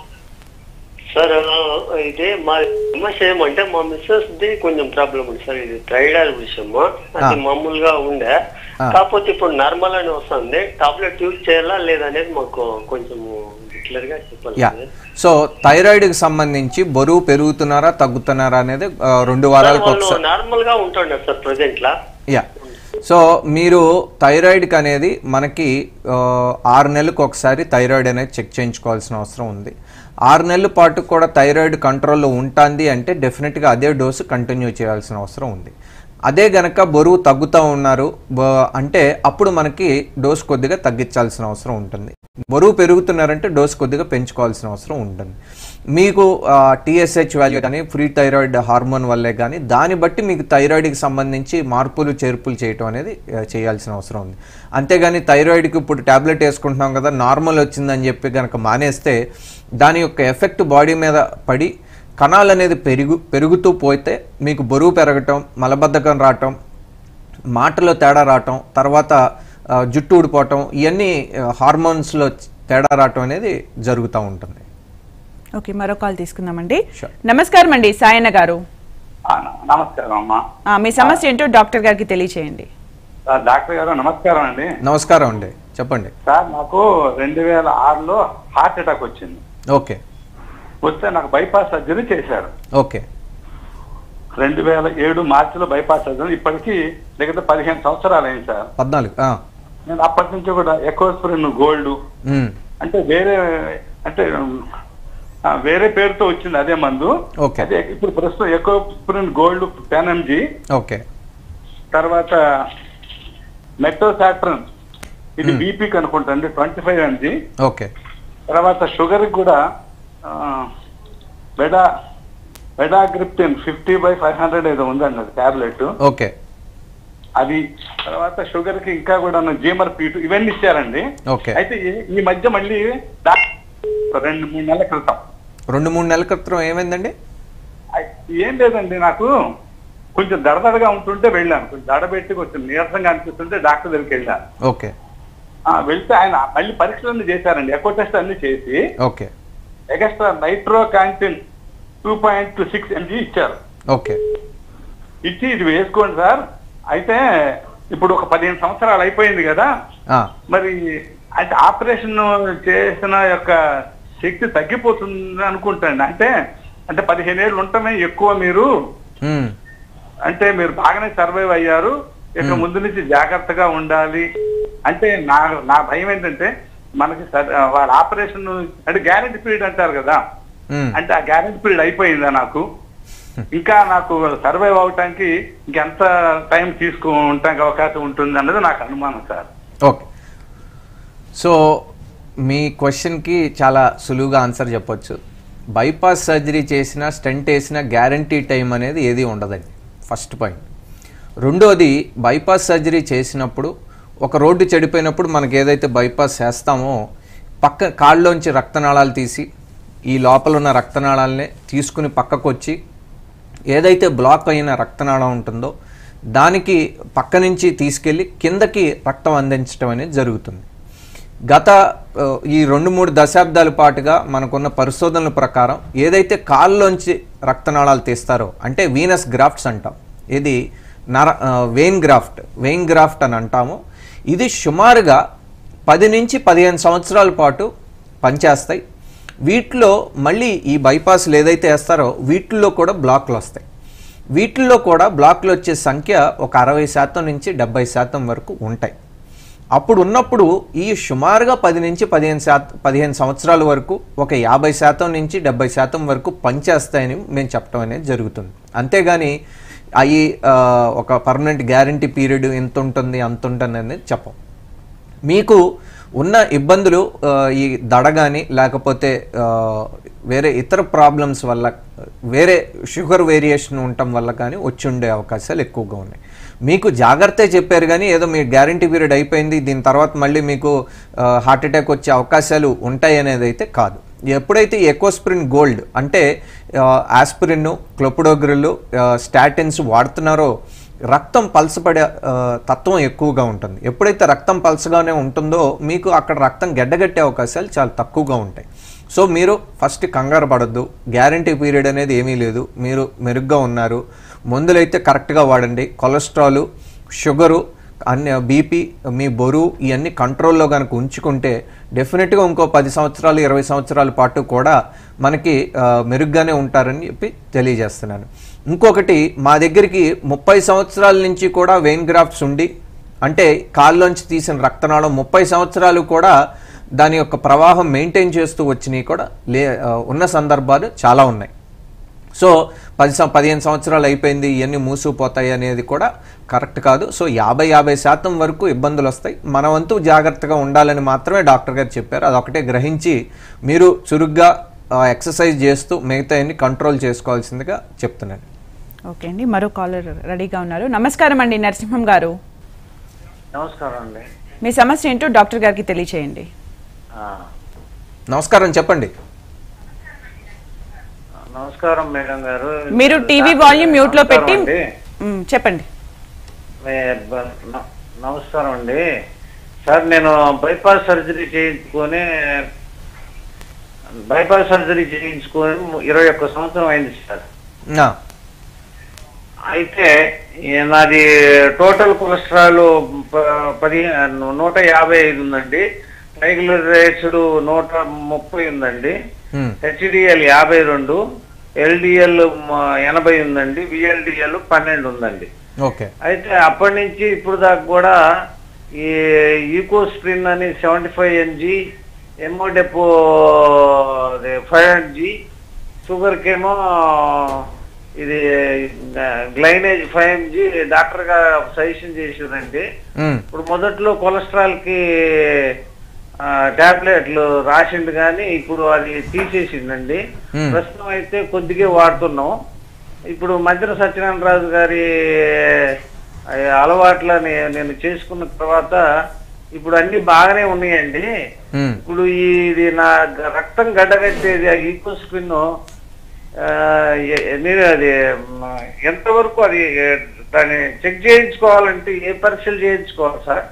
సార్ ఆ, ఇదే మా సమస్య ఏమంటే మా మిస్సెస్ ది కొంచెం ప్రాబ్లం ఉంది సార్ ఇది థైరాయిడ్ విషయము అది ఆ. మామూలుగా ఉండే ఆ. కాకపోతే ఇప్పుడు నార్మల్ అని వస్తుంది టాబ్లెట్ యూజ్ చేయాలా లేదనేది మాకు కొంచెం క్లియర్ గా చెప్పాలి యా సార్. సో థైరాయిడ్కి సంబంధించి బరువు పెరుగుతున్నారా తగ్గుతున్నారా అనేది ఆ, రెండు వారాలకు వాళ్ళు ఒకసారి నార్మల్ గా ఉంటున్నారు సార్ ప్రజెంట్ లా యా సో మీరు థైరాయిడ్కి అనేది మనకి ఆ, ఆరు నెలలకు ఒకసారి థైరాయిడ్ అనేది చెక్ చేయించుకోవాల్సిన అవసరం ఉంది ఆరు నెలల పాటు కూడా థైరాయిడ్ కంట్రోల్లో ఉంటుంది అంటే డెఫినెట్గా అదే డోసు కంటిన్యూ చేయాల్సిన అవసరం ఉంది అదే గనక బరువు తగ్గుతూ ఉన్నారు బ- అంటే అప్పుడు మనకి డోస్ కొద్దిగా తగ్గించాల్సిన అవసరం ఉంటుంది బరువు పెరుగుతున్నారంటే డోస్ కొద్దిగా పెంచుకోవాల్సిన అవసరం ఉంటుంది మీకు టీఎస్హెచ్ వాల్యూ కానీ ఫ్రీ థైరాయిడ్ హార్మోన్ వల్లే కానీ దాన్ని బట్టి మీకు థైరాయిడ్కి సంబంధించి మార్పులు చేర్పులు చేయటం అనేది ఆ, చేయాల్సిన అవసరం ఉంది అంతేగాని థైరాయిడ్కి ఇప్పుడు ట్యాబ్లెట్ వేసుకుంటున్నాం కదా నార్మల్ వచ్చిందని చెప్పి కనుక మానేస్తే దాని యొక్క ఎఫెక్ట్ బాడీ మీద పడి కణాలు అనేది పెరుగు పెరుగుతూ పోతే మీకు బరువు పెరగటం మలబద్ధకం రావటం మాటలో తేడా రావటం తర్వాత ఆ, జుట్టు ఊడిపోవటం ఇవన్నీ ఆ, హార్మోన్స్లో తేడా రావటం అనేది జరుగుతూ ఉంటుంది ఓకే మరో కాల్ తీసుకుందామండి Sure. నమస్కారం అండి సాయన్న గారు ఆ, న- నమస్కారం అమ్మా ఆ, మీ సమస్య ఏంటో డాక్టర్ గారికి తెలియచేయండి ఆ, డాక్టర్ గారు నమస్కారం అండి నమస్కారం అండి చెప్పండి సార్ నాకు రెండు వేల ఆరులో హార్ట్ అటాక్ వచ్చింది ఓకే వస్తే నాకు బైపాస్ సర్జరీ చేశారు ఓకే రెండు వేల ఏడు మార్చిలో బైపాస్ సర్జరీ ఇప్పటికీ దగ్గర పదిహేను సంవత్సరాలు అయింది సార్ పద్నాలుగు ఆ, నేను అప్పటి నుంచి కూడా ఎకోస్ప్రిన్ గోల్డ్ ఉమ్, అంటే వేరే అంటే ఆ, వేరే పేరుతో వచ్చింది అదే మందు Okay. అదే ఇప్పుడు ప్రస్తుతం Ecosprin gold ten mg okay తర్వాత మెట్రోసాట్రన్ ఇది బీపీకి అనుకుంటండి ట్వంటీ ఫైవ్ ఎంజీ ఓకే తర్వాత షుగర్ కూడా ఆ, బెడా బెడాగ్రిప్టిన్ ఫిఫ్టీ బై ఫైవ్ హండ్రెడ్ ఏదో ఉందండి అది టాబ్లెట్ ఓకే అది తర్వాత షుగర్ కి ఇంకా కూడా జీమర్ పీటు ఇవన్నీ ఇచ్చారండి ఓకే అయితే ఈ- ఈ మధ్య మళ్ళీ డాక్టర్ రెండు మూడు నెలల క్రితం రెండు మూడు నెలల క్రితం ఏమైందండి అయ్ ఏం లేదండి నాకు కొంచెం దడదడగా ఉంటుంటే వెళ్ళాను కొంచెం దడబెట్టి కొంచెం నీరసంగా అనిపిస్తుంటే డాక్టర్ దగ్గరికి వెళ్ళాను ఓకే ఆ, వెళ్తే ఆయన మళ్ళీ పరీక్షలన్నీ చేశారండి ఎకో టెస్ట్ అన్ని చేసి okay extra nitrocontin two point six mg ఇచ్చారు ఓకే ఇచ్చి ఇది వేసుకోండి సార్ అయితే ఇప్పుడు ఒక పదిహేను సంవత్సరాలు అయిపోయింది కదా ఆ, మరి అంటే ఆపరేషన్ చేసిన యొక్క శక్తి తగ్గిపోతుంది అనుకుంటాండి అంటే అంటే పదిహేను ఏళ్ళు ఉండటమే ఎక్కువ మీరు ఉమ్, అంటే మీరు బాగానే సర్వైవ్ అయ్యారు ఇక ముందు నుంచి జాగ్రత్తగా ఉండాలి అంటే నా నా భయం ఏంటంటే మనకి సర్- వాళ్ళ ఆపరేషన్ అంటే గ్యారెంటీ పీరియడ్ అంటారు కదా ఉమ్. అంటే ఆ గ్యారెంటీ పీరియడ్ అయిపోయిందా నాకు ఇంకా నాకు సర్వైవ్ అవటానికి ఇంకెంత టైం తీసుకుంటానికి అవకాశం ఉంటుంది అన్నది నాకు అనుమానం సార్ ఓకే సో మీ క్వశ్చన్కి చాలా సులువుగా ఆన్సర్ చెప్పొచ్చు బైపాస్ సర్జరీ చేసిన స్టెంట్ వేసిన గ్యారంటీ టైం అనేది ఏది ఉండదండి ఫస్ట్ పాయింట్ రెండోది బైపాస్ సర్జరీ చేసినప్పుడు ఒక రోడ్డు చెడిపోయినప్పుడు మనకి ఏదైతే బైపాస్ చేస్తామో పక్క కాళ్ళలోంచి రక్తనాళాలు తీసి ఈ లోపల ఉన్న రక్తనాళాలనే తీసుకుని పక్కకు వచ్చి ఏదైతే బ్లాక్ అయిన రక్తనాళం ఉంటుందో దానికి పక్క నుంచి తీసుకెళ్ళి కిందకి రక్తం అందించడం అనేది జరుగుతుంది గత ఆ, ఈ రెండు మూడు దశాబ్దాల పాటుగా మనకున్న పరిశోధనల ప్రకారం ఏదైతే కాళ్ళలోంచి రక్తనాళాలు తీస్తారో అంటే వీనస్ గ్రాఫ్ట్స్ అంటాం ఇది నర వెయిన్ గ్రాఫ్ట్ వెయిన్ గ్రాఫ్ట్ అని అంటాము ఇది సుమారుగా పది నుంచి పదిహేను సంవత్సరాల పాటు పనిచేస్తాయి వీటిలో మళ్ళీ ఈ బైపాస్లు ఏదైతే వేస్తారో వీటిల్లో కూడా బ్లాక్లు వస్తాయి వీటిల్లో కూడా బ్లాక్లు వచ్చే సంఖ్య ఒక అరవై శాతం నుంచి డెబ్బై శాతం వరకు ఉంటాయి అప్పుడు ఉన్నప్పుడు ఈ సుమారుగా పది నుంచి పదిహేను శాతం పదిహేను సంవత్సరాల వరకు ఒక యాభై శాతం నుంచి డెబ్బై శాతం వరకు పనిచేస్తాయని మేము చెప్పడం అనేది జరుగుతుంది అంతేగాని అవి ఒక పర్మనెంట్ గ్యారంటీ పీరియడ్ ఎంత ఉంటుంది అంత ఉంటుంది అనేది చెప్పం మీకు ఉన్న ఇబ్బందులు ఆ, ఈ దడ కానీ లేకపోతే ఆ, వేరే ఇతర ప్రాబ్లమ్స్ వల్ల వేరే షుగర్ వేరియేషన్ ఉండటం వల్ల కానీ వచ్చి ఉండే అవకాశాలు ఎక్కువగా ఉన్నాయి మీకు జాగ్రత్త చెప్పారు కానీ ఏదో మీ గ్యారంటీ పీరియడ్ అయిపోయింది దీని తర్వాత మళ్ళీ మీకు హార్ట్ అటాక్ వచ్చే అవకాశాలు ఉంటాయి అనేది అయితే కాదు ఎప్పుడైతే ఎకోస్ప్రిన్ గోల్డ్ అంటే ఆస్పిరిన్ క్లోపిడోగ్రిల్ స్టాటిన్స్ వాడుతున్నారో రక్తం పలసపడే ఆ, తత్వం ఎక్కువగా ఉంటుంది ఎప్పుడైతే రక్తం పలసగానే ఉంటుందో మీకు అక్కడ రక్తం గడ్డగట్టే అవకాశాలు చాలా తక్కువగా ఉంటాయి సో మీరు ఫస్ట్ కంగారు పడద్దు గ్యారంటీ పీరియడ్ అనేది ఏమీ లేదు మీరు మెరుగ్గా ఉన్నారు మందులైతే కరెక్ట్గా వాడండి కొలెస్ట్రాల్ షుగరు అన్ని బీపీ మీ బరువు ఇవన్నీ కంట్రోల్లో కనుక ఉంచుకుంటే డెఫినెట్గా ఇంకో పది సంవత్సరాలు ఇరవై సంవత్సరాల పాటు కూడా మనకి ఆ, మెరుగ్గానే ఉంటారని చెప్పి తెలియజేస్తున్నాను ఇంకొకటి మా దగ్గరికి ముప్పై సంవత్సరాల నుంచి కూడా వెయిన్ గ్రాఫ్ట్స్ ఉండి అంటే కాల్లోంచి తీసిన రక్తనాళం ముప్పై సంవత్సరాలు కూడా దాని యొక్క ప్రవాహం మెయింటైన్ చేస్తూ వచ్చినవి కూడా లే ఆ, ఉన్న సందర్భాలు చాలా ఉన్నాయి సో పది సం పదిహేను సంవత్సరాలు అయిపోయింది ఇవన్నీ మూసుకుపోతాయి అనేది కూడా కరెక్ట్ కాదు సో యాభై యాభై శాతం వరకు ఇబ్బందులు వస్తాయి మన వంతు జాగ్రత్తగా ఉండాలని మాత్రమే డాక్టర్ గారు చెప్పారు అదొకటే గ్రహించి మీరు చురుగ్గా ఆ, ఎక్సర్సైజ్ చేస్తూ మిగతా కంట్రోల్ చేసుకోవాల్సిందిగా చెప్తున్నాను ఓకే అండి మరో కాలర్ రెడీగా ఉన్నారు నమస్కారం అండి నరసింహం గారు నమస్కారం అండి మీ సమస్య ఏంటో డాక్టర్ గారికి తెలియచేయండి ఆ, నమస్కారం చెప్పండి నమస్కారం మేడం గారు మీరు టీవీ వాల్యూమ్ మ్యూట్ లో పెట్టి నమస్కారం అండి. మ్, చెప్పండి మే- బ- న- నమస్కారం అండి సార్ నేను బైపాస్ సర్జరీ చేయించుకొని బైపాస్ సర్జరీ చేయించుకొని ఇరవై ఒక్క సంవత్సరం అయింది సార్ నా, అయితే ఈ నాది టోటల్ కొలెస్ట్రాల్ ప- పదిహేను నూట యాభై ఐదు ఉందండి ట్రైగ్లిజరైడ్స్ నూట ముప్పై ఉందండి మ్, హెచ్డిఎల్ యాభై రెండు ఎల్డిఎల్ ఎనభై ఉందండి విఎల్డిఎల్ పన్నెండు ఉందండి ఓకే అయితే అప్పటి నుంచి ఇప్పుడు దాకా కూడా ఈ ఈకోస్ప్రిన్ అని సెవెంటీ ఫైవ్ ఎన్జి ఎమోడెపో ఫైవ్ ఎన్జి షుగర్కేమో ఇది గ్లైనేజ్ ఫైవ్ ఎంజీ డాక్టర్ గా సజెషన్ చేసారండి మ్, ఇప్పుడు మొదట్లో కొలెస్ట్రాల్ కి టాబ్లెట్లు రాసిండు కానీ ఇప్పుడు అది తీసేసిండండి Hmm. ప్రస్తుతం అయితే కొద్దిగా వాడుతున్నాం ఇప్పుడు మధ్య సత్యనారాయణ రాజు గారి ఆ, అలవాట్లని నేను చేసుకున్న తర్వాత ఇప్పుడు అన్ని బాగానే ఉన్నాయండి మ్. ఇప్పుడు ఈ ఇది నా గ- రక్తం గడ్డగట్టేది ఆ ఈకోస్పిన్ నేను అది మ, ఎంతవరకు అది ఏ, దాన్ని చెక్ చేయించుకోవాలంటే ఏ పరీక్షలు చేయించుకోవాలి సార్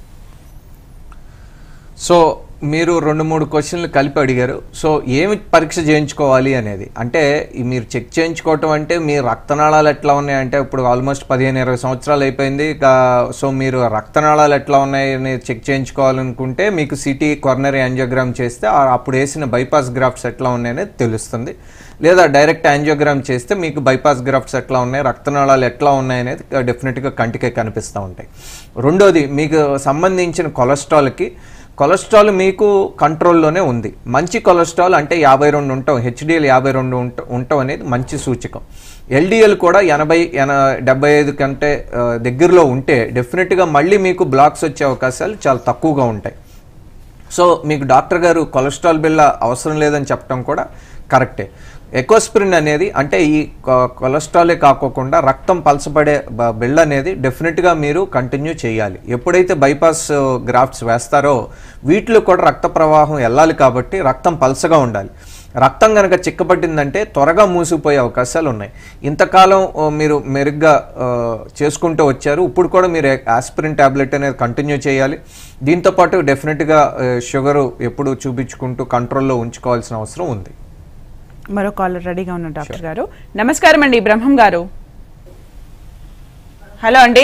సో మీరు రెండు మూడు క్వశ్చన్లు కలిపి అడిగారు సో ఏమి పరీక్ష చేయించుకోవాలి అనేది అంటే ఈ మీరు చెక్ చేయించుకోవటం అంటే మీ రక్తనాళాలు ఎట్లా ఉన్నాయంటే ఇప్పుడు ఆల్మోస్ట్ పదిహేను ఇరవై సంవత్సరాలు అయిపోయింది ఇక సో మీరు రక్తనాళాలు ఎట్లా ఉన్నాయని చెక్ చేయించుకోవాలనుకుంటే మీకు సిటీ కొర్నరీ యాంజియోగ్రామ్ చేస్తే ఆ- అప్పుడు వేసిన బైపాస్ గ్రాఫ్ట్స్ ఎట్లా ఉన్నాయనేది తెలుస్తుంది లేదా డైరెక్ట్ యాంజియోగ్రామ్ చేస్తే మీకు బైపాస్ గ్రాఫ్ట్స్ ఎట్లా ఉన్నాయి రక్తనాళాలు ఎట్లా ఉన్నాయనేది డెఫినెట్గా కంటికే కనిపిస్తూ ఉంటాయి రెండోది మీకు సంబంధించిన కొలెస్ట్రాల్కి కొలెస్ట్రాల్ మీకు కంట్రోల్లోనే ఉంది మంచి కొలెస్ట్రాల్ అంటే యాభై రెండు ఉంటాం హెచ్డిఎల్ యాభై రెండు ఉంట ఉండటం అనేది మంచి సూచకం ఎల్డిఎల్ కూడా ఎనభై ఎన డెబ్బై ఐదు కంటే ఆ, దగ్గరలో ఉంటే డెఫినెట్గా మళ్ళీ మీకు బ్లాక్స్ వచ్చే అవకాశాలు చాలా తక్కువగా ఉంటాయి సో మీకు డాక్టర్ గారు కొలెస్ట్రాల్ బిళ్ళ అవసరం లేదని చెప్పడం కూడా కరెక్టే ఎకోస్ప్రిన్ అనేది అంటే ఈ కొ- కొలెస్ట్రాలే కాకోకుండా రక్తం పలసపడే బ- బిళ్ళ అనేది డెఫినెట్గా మీరు కంటిన్యూ చేయాలి ఎప్పుడైతే బైపాస్ గ్రాఫ్ట్స్ వేస్తారో వీటిలో కూడా రక్త ప్రవాహం వెళ్ళాలి కాబట్టి రక్తం పలసగా ఉండాలి రక్తం కనుక చిక్కబట్టిందంటే త్వరగా మూసిపోయే అవకాశాలు ఉన్నాయి ఇంతకాలం ఓ, మీరు మెరుగ్గా ఆ, చేసుకుంటూ వచ్చారు ఇప్పుడు కూడా మీరు ఆస్పిరిన్ టాబ్లెట్ అనేది కంటిన్యూ చేయాలి దీంతోపాటు డెఫినెట్గా షుగరు ఎప్పుడు చూపించుకుంటూ కంట్రోల్లో ఉంచుకోవాల్సిన అవసరం ఉంది మరో కాలర్ రెడీగా ఉన్న డాక్టర్ గారు నమస్కారం అండి బ్రహ్మం గారు హలో అండి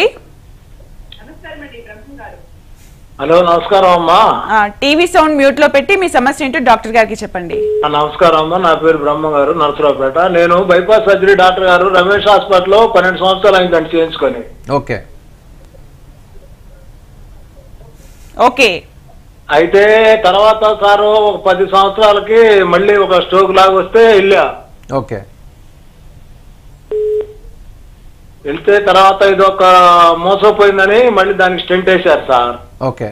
హలో నమస్కారం అమ్మా ఆ, టీవీ సౌండ్ మ్యూట్ లో పెట్టి మీ సమస్య ఏంటో డాక్టర్ గారికి చెప్పండి ఆ, నమస్కారం అమ్మా నా పేరు బ్రహ్మ గారు నరసరావుపేట నేను బైపాస్ సర్జరీ డాక్టర్ గారు రమేష్ హాస్పిటల్లో పన్నెండు సంవత్సరాలు అయిందండి చేయించుకొని ఓకే ఓకే అయితే తర్వాత సారు ఒక పది సంవత్సరాలకి మళ్ళీ ఒక స్ట్రోక్ లాగా వస్తే వెళ్ళా ఓకే వెళ్తే తర్వాత ఇది ఒక మోసపోయిందని మళ్ళీ దానికి స్టెంట్ వేశారు సార్ ఓకే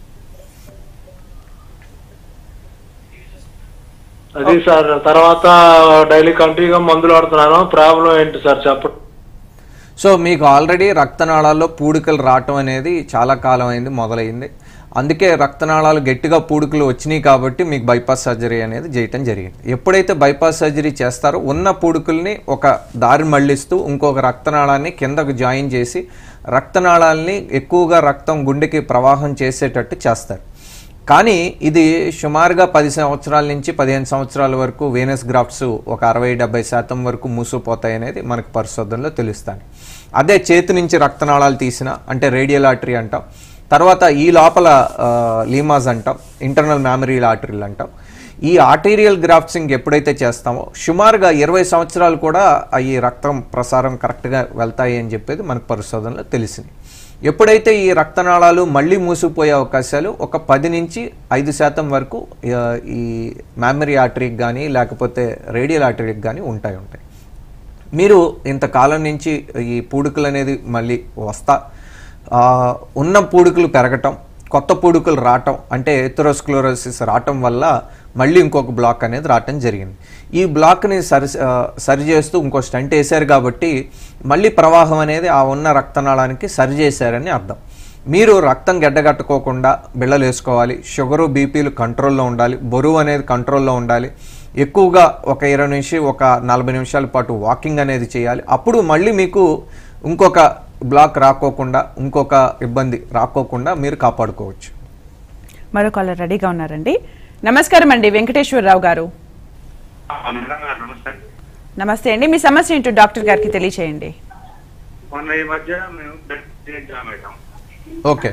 అది సార్ తర్వాత డైలీ కంటిన్యూగా మందులు వాడుతున్నాను ప్రాబ్లం ఏంటి సార్ చెప్పండి సో మీకు ఆల్రెడీ రక్తనాళాల్లో పూడికలు రావటం అనేది చాలా కాలం అయింది మొదలైంది అందుకే రక్తనాళాలు గట్టిగా పూడుకులు వచ్చినాయి కాబట్టి మీకు బైపాస్ సర్జరీ అనేది చేయటం జరిగింది ఎప్పుడైతే బైపాస్ సర్జరీ చేస్తారో ఉన్న పూడుకుల్ని ఒక దారి మళ్ళిస్తూ ఇంకొక రక్తనాళాన్ని కిందకు జాయిన్ చేసి రక్తనాళాలని ఎక్కువగా రక్తం గుండెకి ప్రవాహం చేసేటట్టు చేస్తారు కానీ ఇది సుమారుగా పది సంవత్సరాల నుంచి పదిహేను సంవత్సరాల వరకు వేనస్ గ్రాఫ్ట్స్ ఒక అరవై డెబ్బై శాతం వరకు మూసుకుపోతాయి అనేది మనకు పరిశోధనలో తెలుస్తాయి అదే చేతి నుంచి రక్తనాళాలు తీసిన అంటే రేడియల్ ఆర్టరీ అంటాం తర్వాత ఈ లోపల ఆ, లీమాస్ అంటాం ఇంటర్నల్ మ్యామరీల్ ఆర్టరీలు అంటాం ఈ ఆర్టీరియల్ గ్రాఫ్ట్సింగ్ ఎప్పుడైతే చేస్తామో సుమారుగా ఇరవై సంవత్సరాలు కూడా ఆ ఈ రక్తం ప్రసారం కరెక్ట్గా వెళ్తాయి అని చెప్పేది మనకు పరిశోధనలో తెలిసింది ఎప్పుడైతే ఈ రక్తనాళాలు మళ్ళీ మూసుకుపోయే అవకాశాలు ఒక పది నుంచి ఐదు శాతం వరకు ఆ, ఈ మ్యామరీ ఆర్టరీకి కానీ లేకపోతే రేడియల్ ఆర్టరీకి కానీ ఉంటాయి ఉంటాయి మీరు ఇంతకాలం నుంచి ఈ పూడుకలు అనేది మళ్ళీ వస్తా ఆ, ఉన్న పూడుకలు పెరగటం కొత్త పూడుకలు రావటం అంటే ఎథరోస్క్లోరోసిస్ రావటం వల్ల మళ్ళీ ఇంకొక బ్లాక్ అనేది రావటం జరిగింది ఈ బ్లాక్ని సరి ఆ, సరి చేస్తూ ఇంకో స్టంట్ వేశారు కాబట్టి మళ్ళీ ప్రవాహం అనేది ఆ ఉన్న రక్తనాళానికి సరి చేశారని అర్థం మీరు రక్తం గడ్డగట్టుకోకుండా బిళ్ళలు వేసుకోవాలి షుగరు బీపీలు కంట్రోల్లో ఉండాలి బరువు అనేది కంట్రోల్లో ఉండాలి ఎక్కువగా ఒక ఇరవై నుంచి ఒక నలభై నిమిషాల పాటు వాకింగ్ అనేది చేయాలి అప్పుడు మళ్ళీ మీకు ఇంకొక బ్లాక్ రాకోకుండా ఇంకొక ఇబ్బంది రాకోకుండా మీరు కాపాడుకోవచ్చు మరో కాలర్ రెడీగా ఉన్నారండి నమస్కారం అండి వెంకటేశ్వరరావు గారు నమస్తే నమస్తే అండి మీ సమస్య ఏంటో డాక్టర్ గారికి తెలియచేయండి మొన్న ఈ మధ్య మేము బ్లడ్ ఎగ్జామ్ పెట్టాం ఓకే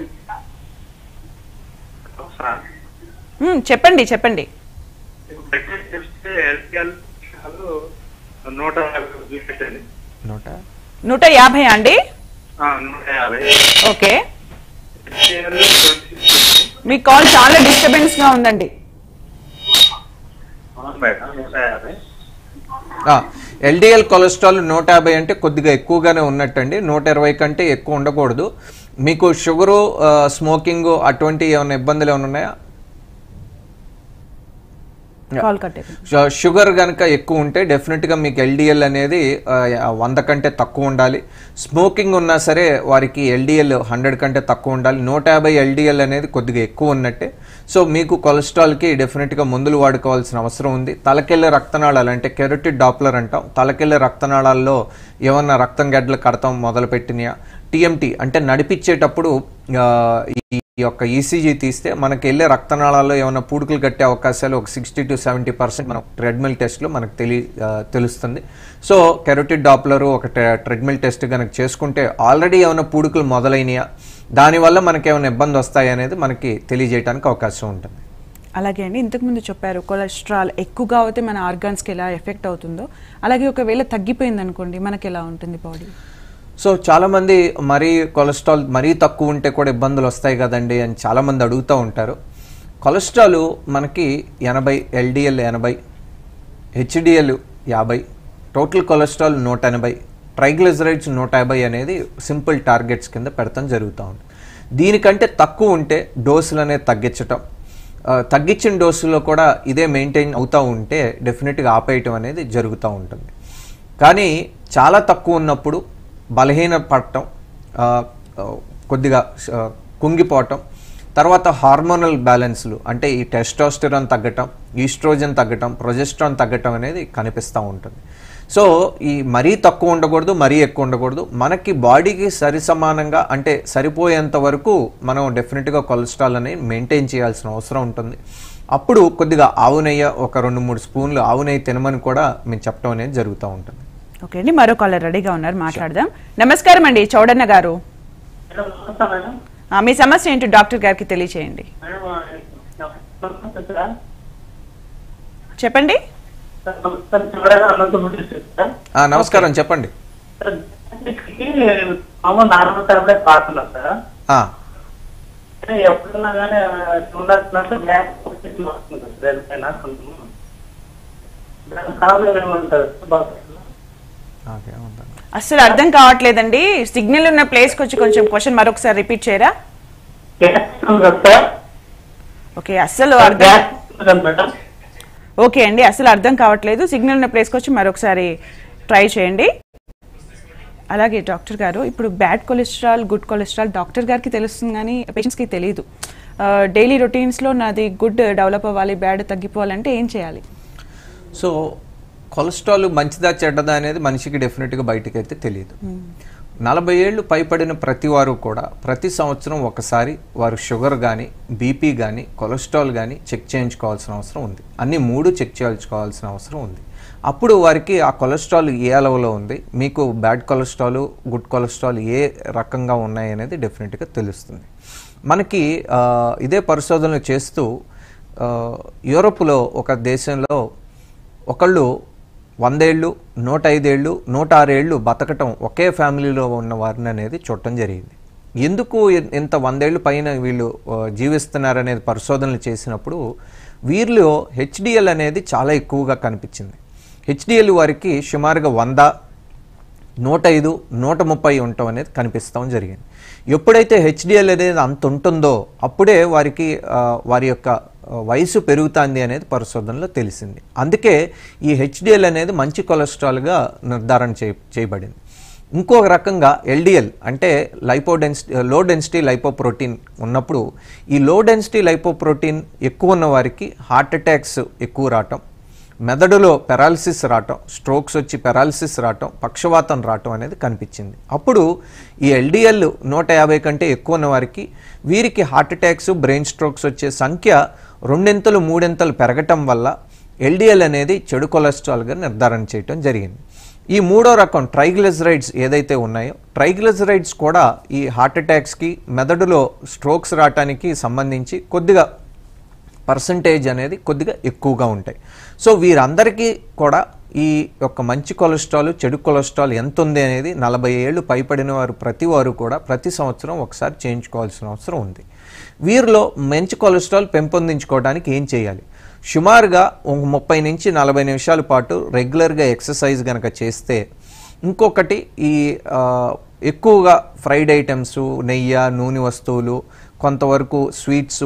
సార్ మ్మ్, చెప్పండి చెప్పండి బ్లడ్ టెస్ట్ చేస్తే ఎల్పిఎల్ నూట యాభై చూపెట్టండి నూట నూట యాభై అండి ఆ, నూట యాభై ఓకే HCl మీ కాల్ చాలా డిస్టర్బెన్స్ గా ఉందండి అవును మేడం నూట యాభై ఎల్డిఎల్ కొలెస్ట్రాల్ నూట యాభై అంటే కొద్దిగా ఎక్కువగానే ఉన్నట్టండి నూట ఇరవై కంటే ఎక్కువ ఉండకూడదు మీకు షుగరు స్మోకింగ్ అటువంటి ఏమైనా ఇబ్బందులు ఏమైనా ఉన్నాయా కాల్ కట్ అయిపోయింది. షు- షుగర్ కనుక ఎక్కువ ఉంటే డెఫినెట్గా మీకు ఎల్డిఎల్ అనేది ఆ, వంద కంటే తక్కువ ఉండాలి స్మోకింగ్ ఉన్నా సరే వారికి ఎల్డిఎల్ హండ్రెడ్ కంటే తక్కువ ఉండాలి నూట యాభై ఎల్డిఎల్ అనేది కొద్దిగా ఎక్కువ ఉన్నట్టే సో మీకు కొలెస్ట్రాల్కి డెఫినెట్గా మందులు వాడుకోవాల్సిన అవసరం ఉంది తలకెళ్ళే రక్తనాళాలు అంటే కెరోటిడ్ డాప్లర్ అంటాం తలకెళ్ళే రక్తనాళాల్లో ఏమన్నా రక్తం గడ్డలు కడతాం మొదలుపెట్టినాయా టీఎంటీ అంటే నడిపించేటప్పుడు ఆ, ఈ ఈ యొక్క ఈసీజీ తీస్తే మనకి వెళ్ళే రక్తనాళాల్లో ఏమైనా పూడుకులు కట్టే అవకాశాలు ఒక సిక్స్టీ టు సెవెంటీ పర్సెంట్ మనం ట్రెడ్మిల్ టెస్ట్లో మనకు తెలి ఆ, తెలుస్తుంది సో కెరోటిడ్ డాప్లర్ ఒక ట్రెడ్మిల్ టెస్ట్ కనుక చేసుకుంటే ఆల్రెడీ ఏమైనా పూడుకులు మొదలైనయా దానివల్ల మనకి ఏమైనా ఇబ్బంది వస్తాయి అనేది మనకి తెలియజేయడానికి అవకాశం ఉంటుంది అలాగే అండి ఇంతకుముందు చెప్పారు కొలెస్ట్రాల్ ఎక్కువగా అయితే మన ఆర్గాన్స్కి ఎలా ఎఫెక్ట్ అవుతుందో అలాగే ఒకవేళ తగ్గిపోయింది అనుకోండి మనకి ఎలా ఉంటుంది బాడీ సో చాలామంది మరీ కొలెస్ట్రాల్ మరీ తక్కువ ఉంటే కూడా ఇబ్బందులు వస్తాయి కదండి అని చాలామంది అడుగుతూ ఉంటారు కొలెస్ట్రాల్ మనకి ఎనభై ఎల్డిఎల్ ఎనభై హెచ్డిఎల్ యాభై టోటల్ కొలెస్ట్రాల్ నూట ఎనభై ట్రైగ్లిజరైడ్స్ నూట యాభై అనేది సింపుల్ టార్గెట్స్ కింద పెడతాం జరుగుతూ ఉంది దీనికంటే తక్కువ ఉంటే డోసులు అనేది తగ్గించటం ఆ, తగ్గించిన డోసులో కూడా ఇదే మెయింటైన్ అవుతూ ఉంటే డెఫినెట్గా ఆపేయటం అనేది జరుగుతూ ఉంటుంది కానీ చాలా తక్కువ ఉన్నప్పుడు బలహీన పడటం ఆ, ఆ, కొద్దిగా ఆ, కుంగిపోవటం తర్వాత హార్మోనల్ బ్యాలెన్స్లు అంటే ఈ టెస్టోస్టెరాన్ తగ్గటం ఈస్ట్రోజన్ తగ్గటం ప్రొజెస్ట్రాన్ తగ్గటం అనేది కనిపిస్తూ ఉంటుంది సో ఈ మరీ తక్కువ ఉండకూడదు మరీ ఎక్కువ ఉండకూడదు మనకి బాడీకి సరి సమానంగా అంటే సరిపోయేంత వరకు మనం డెఫినెట్గా కొలెస్ట్రాల్ అనేది మెయింటైన్ చేయాల్సిన అవసరం ఉంటుంది అప్పుడు కొద్దిగా ఆవు నెయ్యి ఒక రెండు మూడు స్పూన్లు ఆవు నెయ్యి తినమని కూడా మేము చెప్పడం అనేది జరుగుతూ ఉంటుంది ఓకే అండి మరో కాలర్ రెడీగా ఉన్నారు మాట్లాడదాం నమస్కారం అండి చౌడన్న గారు ఆ, మీ సమస్య ఏంటో డాక్టర్ గారికి తెలియచేయండి చెప్పండి ఆ, నమస్కారం చెప్పండి నార్మల్ టాబ్లెట్ వాడుతున్నా సార్ ఆ, కానీ ఎప్పుడన్నా కానీ ఉన్నట్టు బ్యాక్ వస్తుంది దానిపైన కొంచెం దాని ప్రాబ్లం ఏమంటారు ఓకే, ఉంటాను. అస్సలు అర్థం కావట్లేదండి సిగ్నల్ ఉన్న ప్లేస్కి వచ్చి కొంచెం క్వశ్చన్ మరొకసారి రిపీట్ చేయరా సార్ ఓకే అస్సలు అర్థం మేడం ఓకే అండి అసలు అర్థం కావట్లేదు సిగ్నల్ ఉన్న ప్లేస్కి వచ్చి మరొకసారి ట్రై చేయండి అలాగే డాక్టర్ గారు ఇప్పుడు bad cholesterol good cholesterol doctor గారికి తెలుస్తుంది కానీ పేషెంట్స్కి తెలియదు డైలీ రొటీన్స్లో నాది గుడ్ డెవలప్ అవ్వాలి బ్యాడ్ తగ్గిపోవాలంటే ఏం చేయాలి సో కొలెస్ట్రాల్ మంచిదా చెడ్డదా అనేది మనిషికి డెఫినెట్గా బయటకు అయితే తెలియదు నలభై ఏళ్ళు పైపడిన ప్రతి వారు కూడా ప్రతి సంవత్సరం ఒకసారి వారు షుగర్ కానీ బీపీ కానీ కొలెస్ట్రాల్ కానీ చెక్ చేయించుకోవాల్సిన అవసరం ఉంది అన్ని మూడు చెక్ చేయించుకోవాల్సిన అవసరం ఉంది అప్పుడు వారికి ఆ కొలెస్ట్రాల్ ఏ అలవలో ఉంది మీకు బ్యాడ్ కొలెస్ట్రాల్ గుడ్ కొలెస్ట్రాల్ ఏ రకంగా ఉన్నాయి అనేది డెఫినెట్గా తెలుస్తుంది మనకి ఆ, ఇదే పరిశోధనలు చేస్తూ ఆ, యూరోప్లో ఒక దేశంలో ఒకళ్ళు వందేళ్ళు నూట ఐదేళ్ళు నూట ఆరేళ్ళు బతకటం ఒకే ఫ్యామిలీలో ఉన్న వారిని అనేది చూడటం జరిగింది ఎందుకు ఇ- ఇంత వందేళ్ళు పైన వీళ్ళు ఆ, జీవిస్తున్నారనేది పరిశోధనలు చేసినప్పుడు వీరిలో హెచ్డిఎల్ అనేది చాలా ఎక్కువగా కనిపించింది హెచ్డిఎల్ వారికి సుమారుగా వంద నూట ఐదు నూట ముప్పై ఉండటం అనేది కనిపిస్తాం జరిగింది ఎప్పుడైతే హెచ్డిఎల్ అనేది అంత ఉంటుందో అప్పుడే వారికి ఆ, వారి యొక్క ఆ, వయసు పెరుగుతుంది అనేది పరిశోధనలో తెలిసింది అందుకే ఈ హెచ్డిఎల్ అనేది మంచి కొలెస్ట్రాల్గా నిర్ధారణ చేయ చేయబడింది ఇంకొక రకంగా ఎల్డిఎల్ అంటే lipo density low density lipoprotein ఉన్నప్పుడు ఈ లో డెన్సిటీ లైపోప్రోటీన్ ఎక్కువ ఉన్న వారికి హార్ట్ అటాక్స్ ఎక్కువ రావటం మెదడులో పెరాలసిస్ రావటం స్ట్రోక్స్ వచ్చి పెరాలసిస్ రావటం పక్షవాతం రావటం అనేది కనిపించింది అప్పుడు ఈ ఎల్డిఎల్ నూట యాభై కంటే ఎక్కువ ఉన్న వారికి వీరికి హార్ట్ అటాక్స్ బ్రెయిన్ స్ట్రోక్స్ వచ్చే సంఖ్య రెండింతలు మూడింతలు పెరగటం వల్ల ఎల్డిఎల్ అనేది చెడు కొలెస్ట్రాల్గా నిర్ధారణ చేయటం జరిగింది ఈ మూడో రకం ట్రైగ్లిజరైడ్స్ ఏదైతే ఉన్నాయో ట్రైగ్లిజరైడ్స్ కూడా ఈ హార్ట్ అటాక్స్కి మెదడులో స్ట్రోక్స్ రావటానికి సంబంధించి కొద్దిగా పర్సంటేజ్ అనేది కొద్దిగా ఎక్కువగా ఉంటాయి సో వీరందరికీ కూడా ఈ యొక్క మంచి కొలెస్ట్రాల్ చెడు కొలెస్ట్రాల్ ఎంత ఉంది అనేది నలభై ఏళ్ళు పైపడిన వారు ప్రతి వారు కూడా ప్రతి సంవత్సరం ఒకసారి చేయించుకోవాల్సిన అవసరం ఉంది వీరిలో మంచి కొలెస్ట్రాల్ పెంపొందించుకోవడానికి ఏం చేయాలి సుమారుగా ఒక ముప్పై నుంచి నలభై నిమిషాల పాటు రెగ్యులర్గా ఎక్సర్సైజ్ కనుక చేస్తే ఇంకొకటి ఈ ఆ, ఎక్కువగా ఫ్రైడ్ ఐటమ్స్ నెయ్యి నూనె వస్తువులు కొంతవరకు స్వీట్స్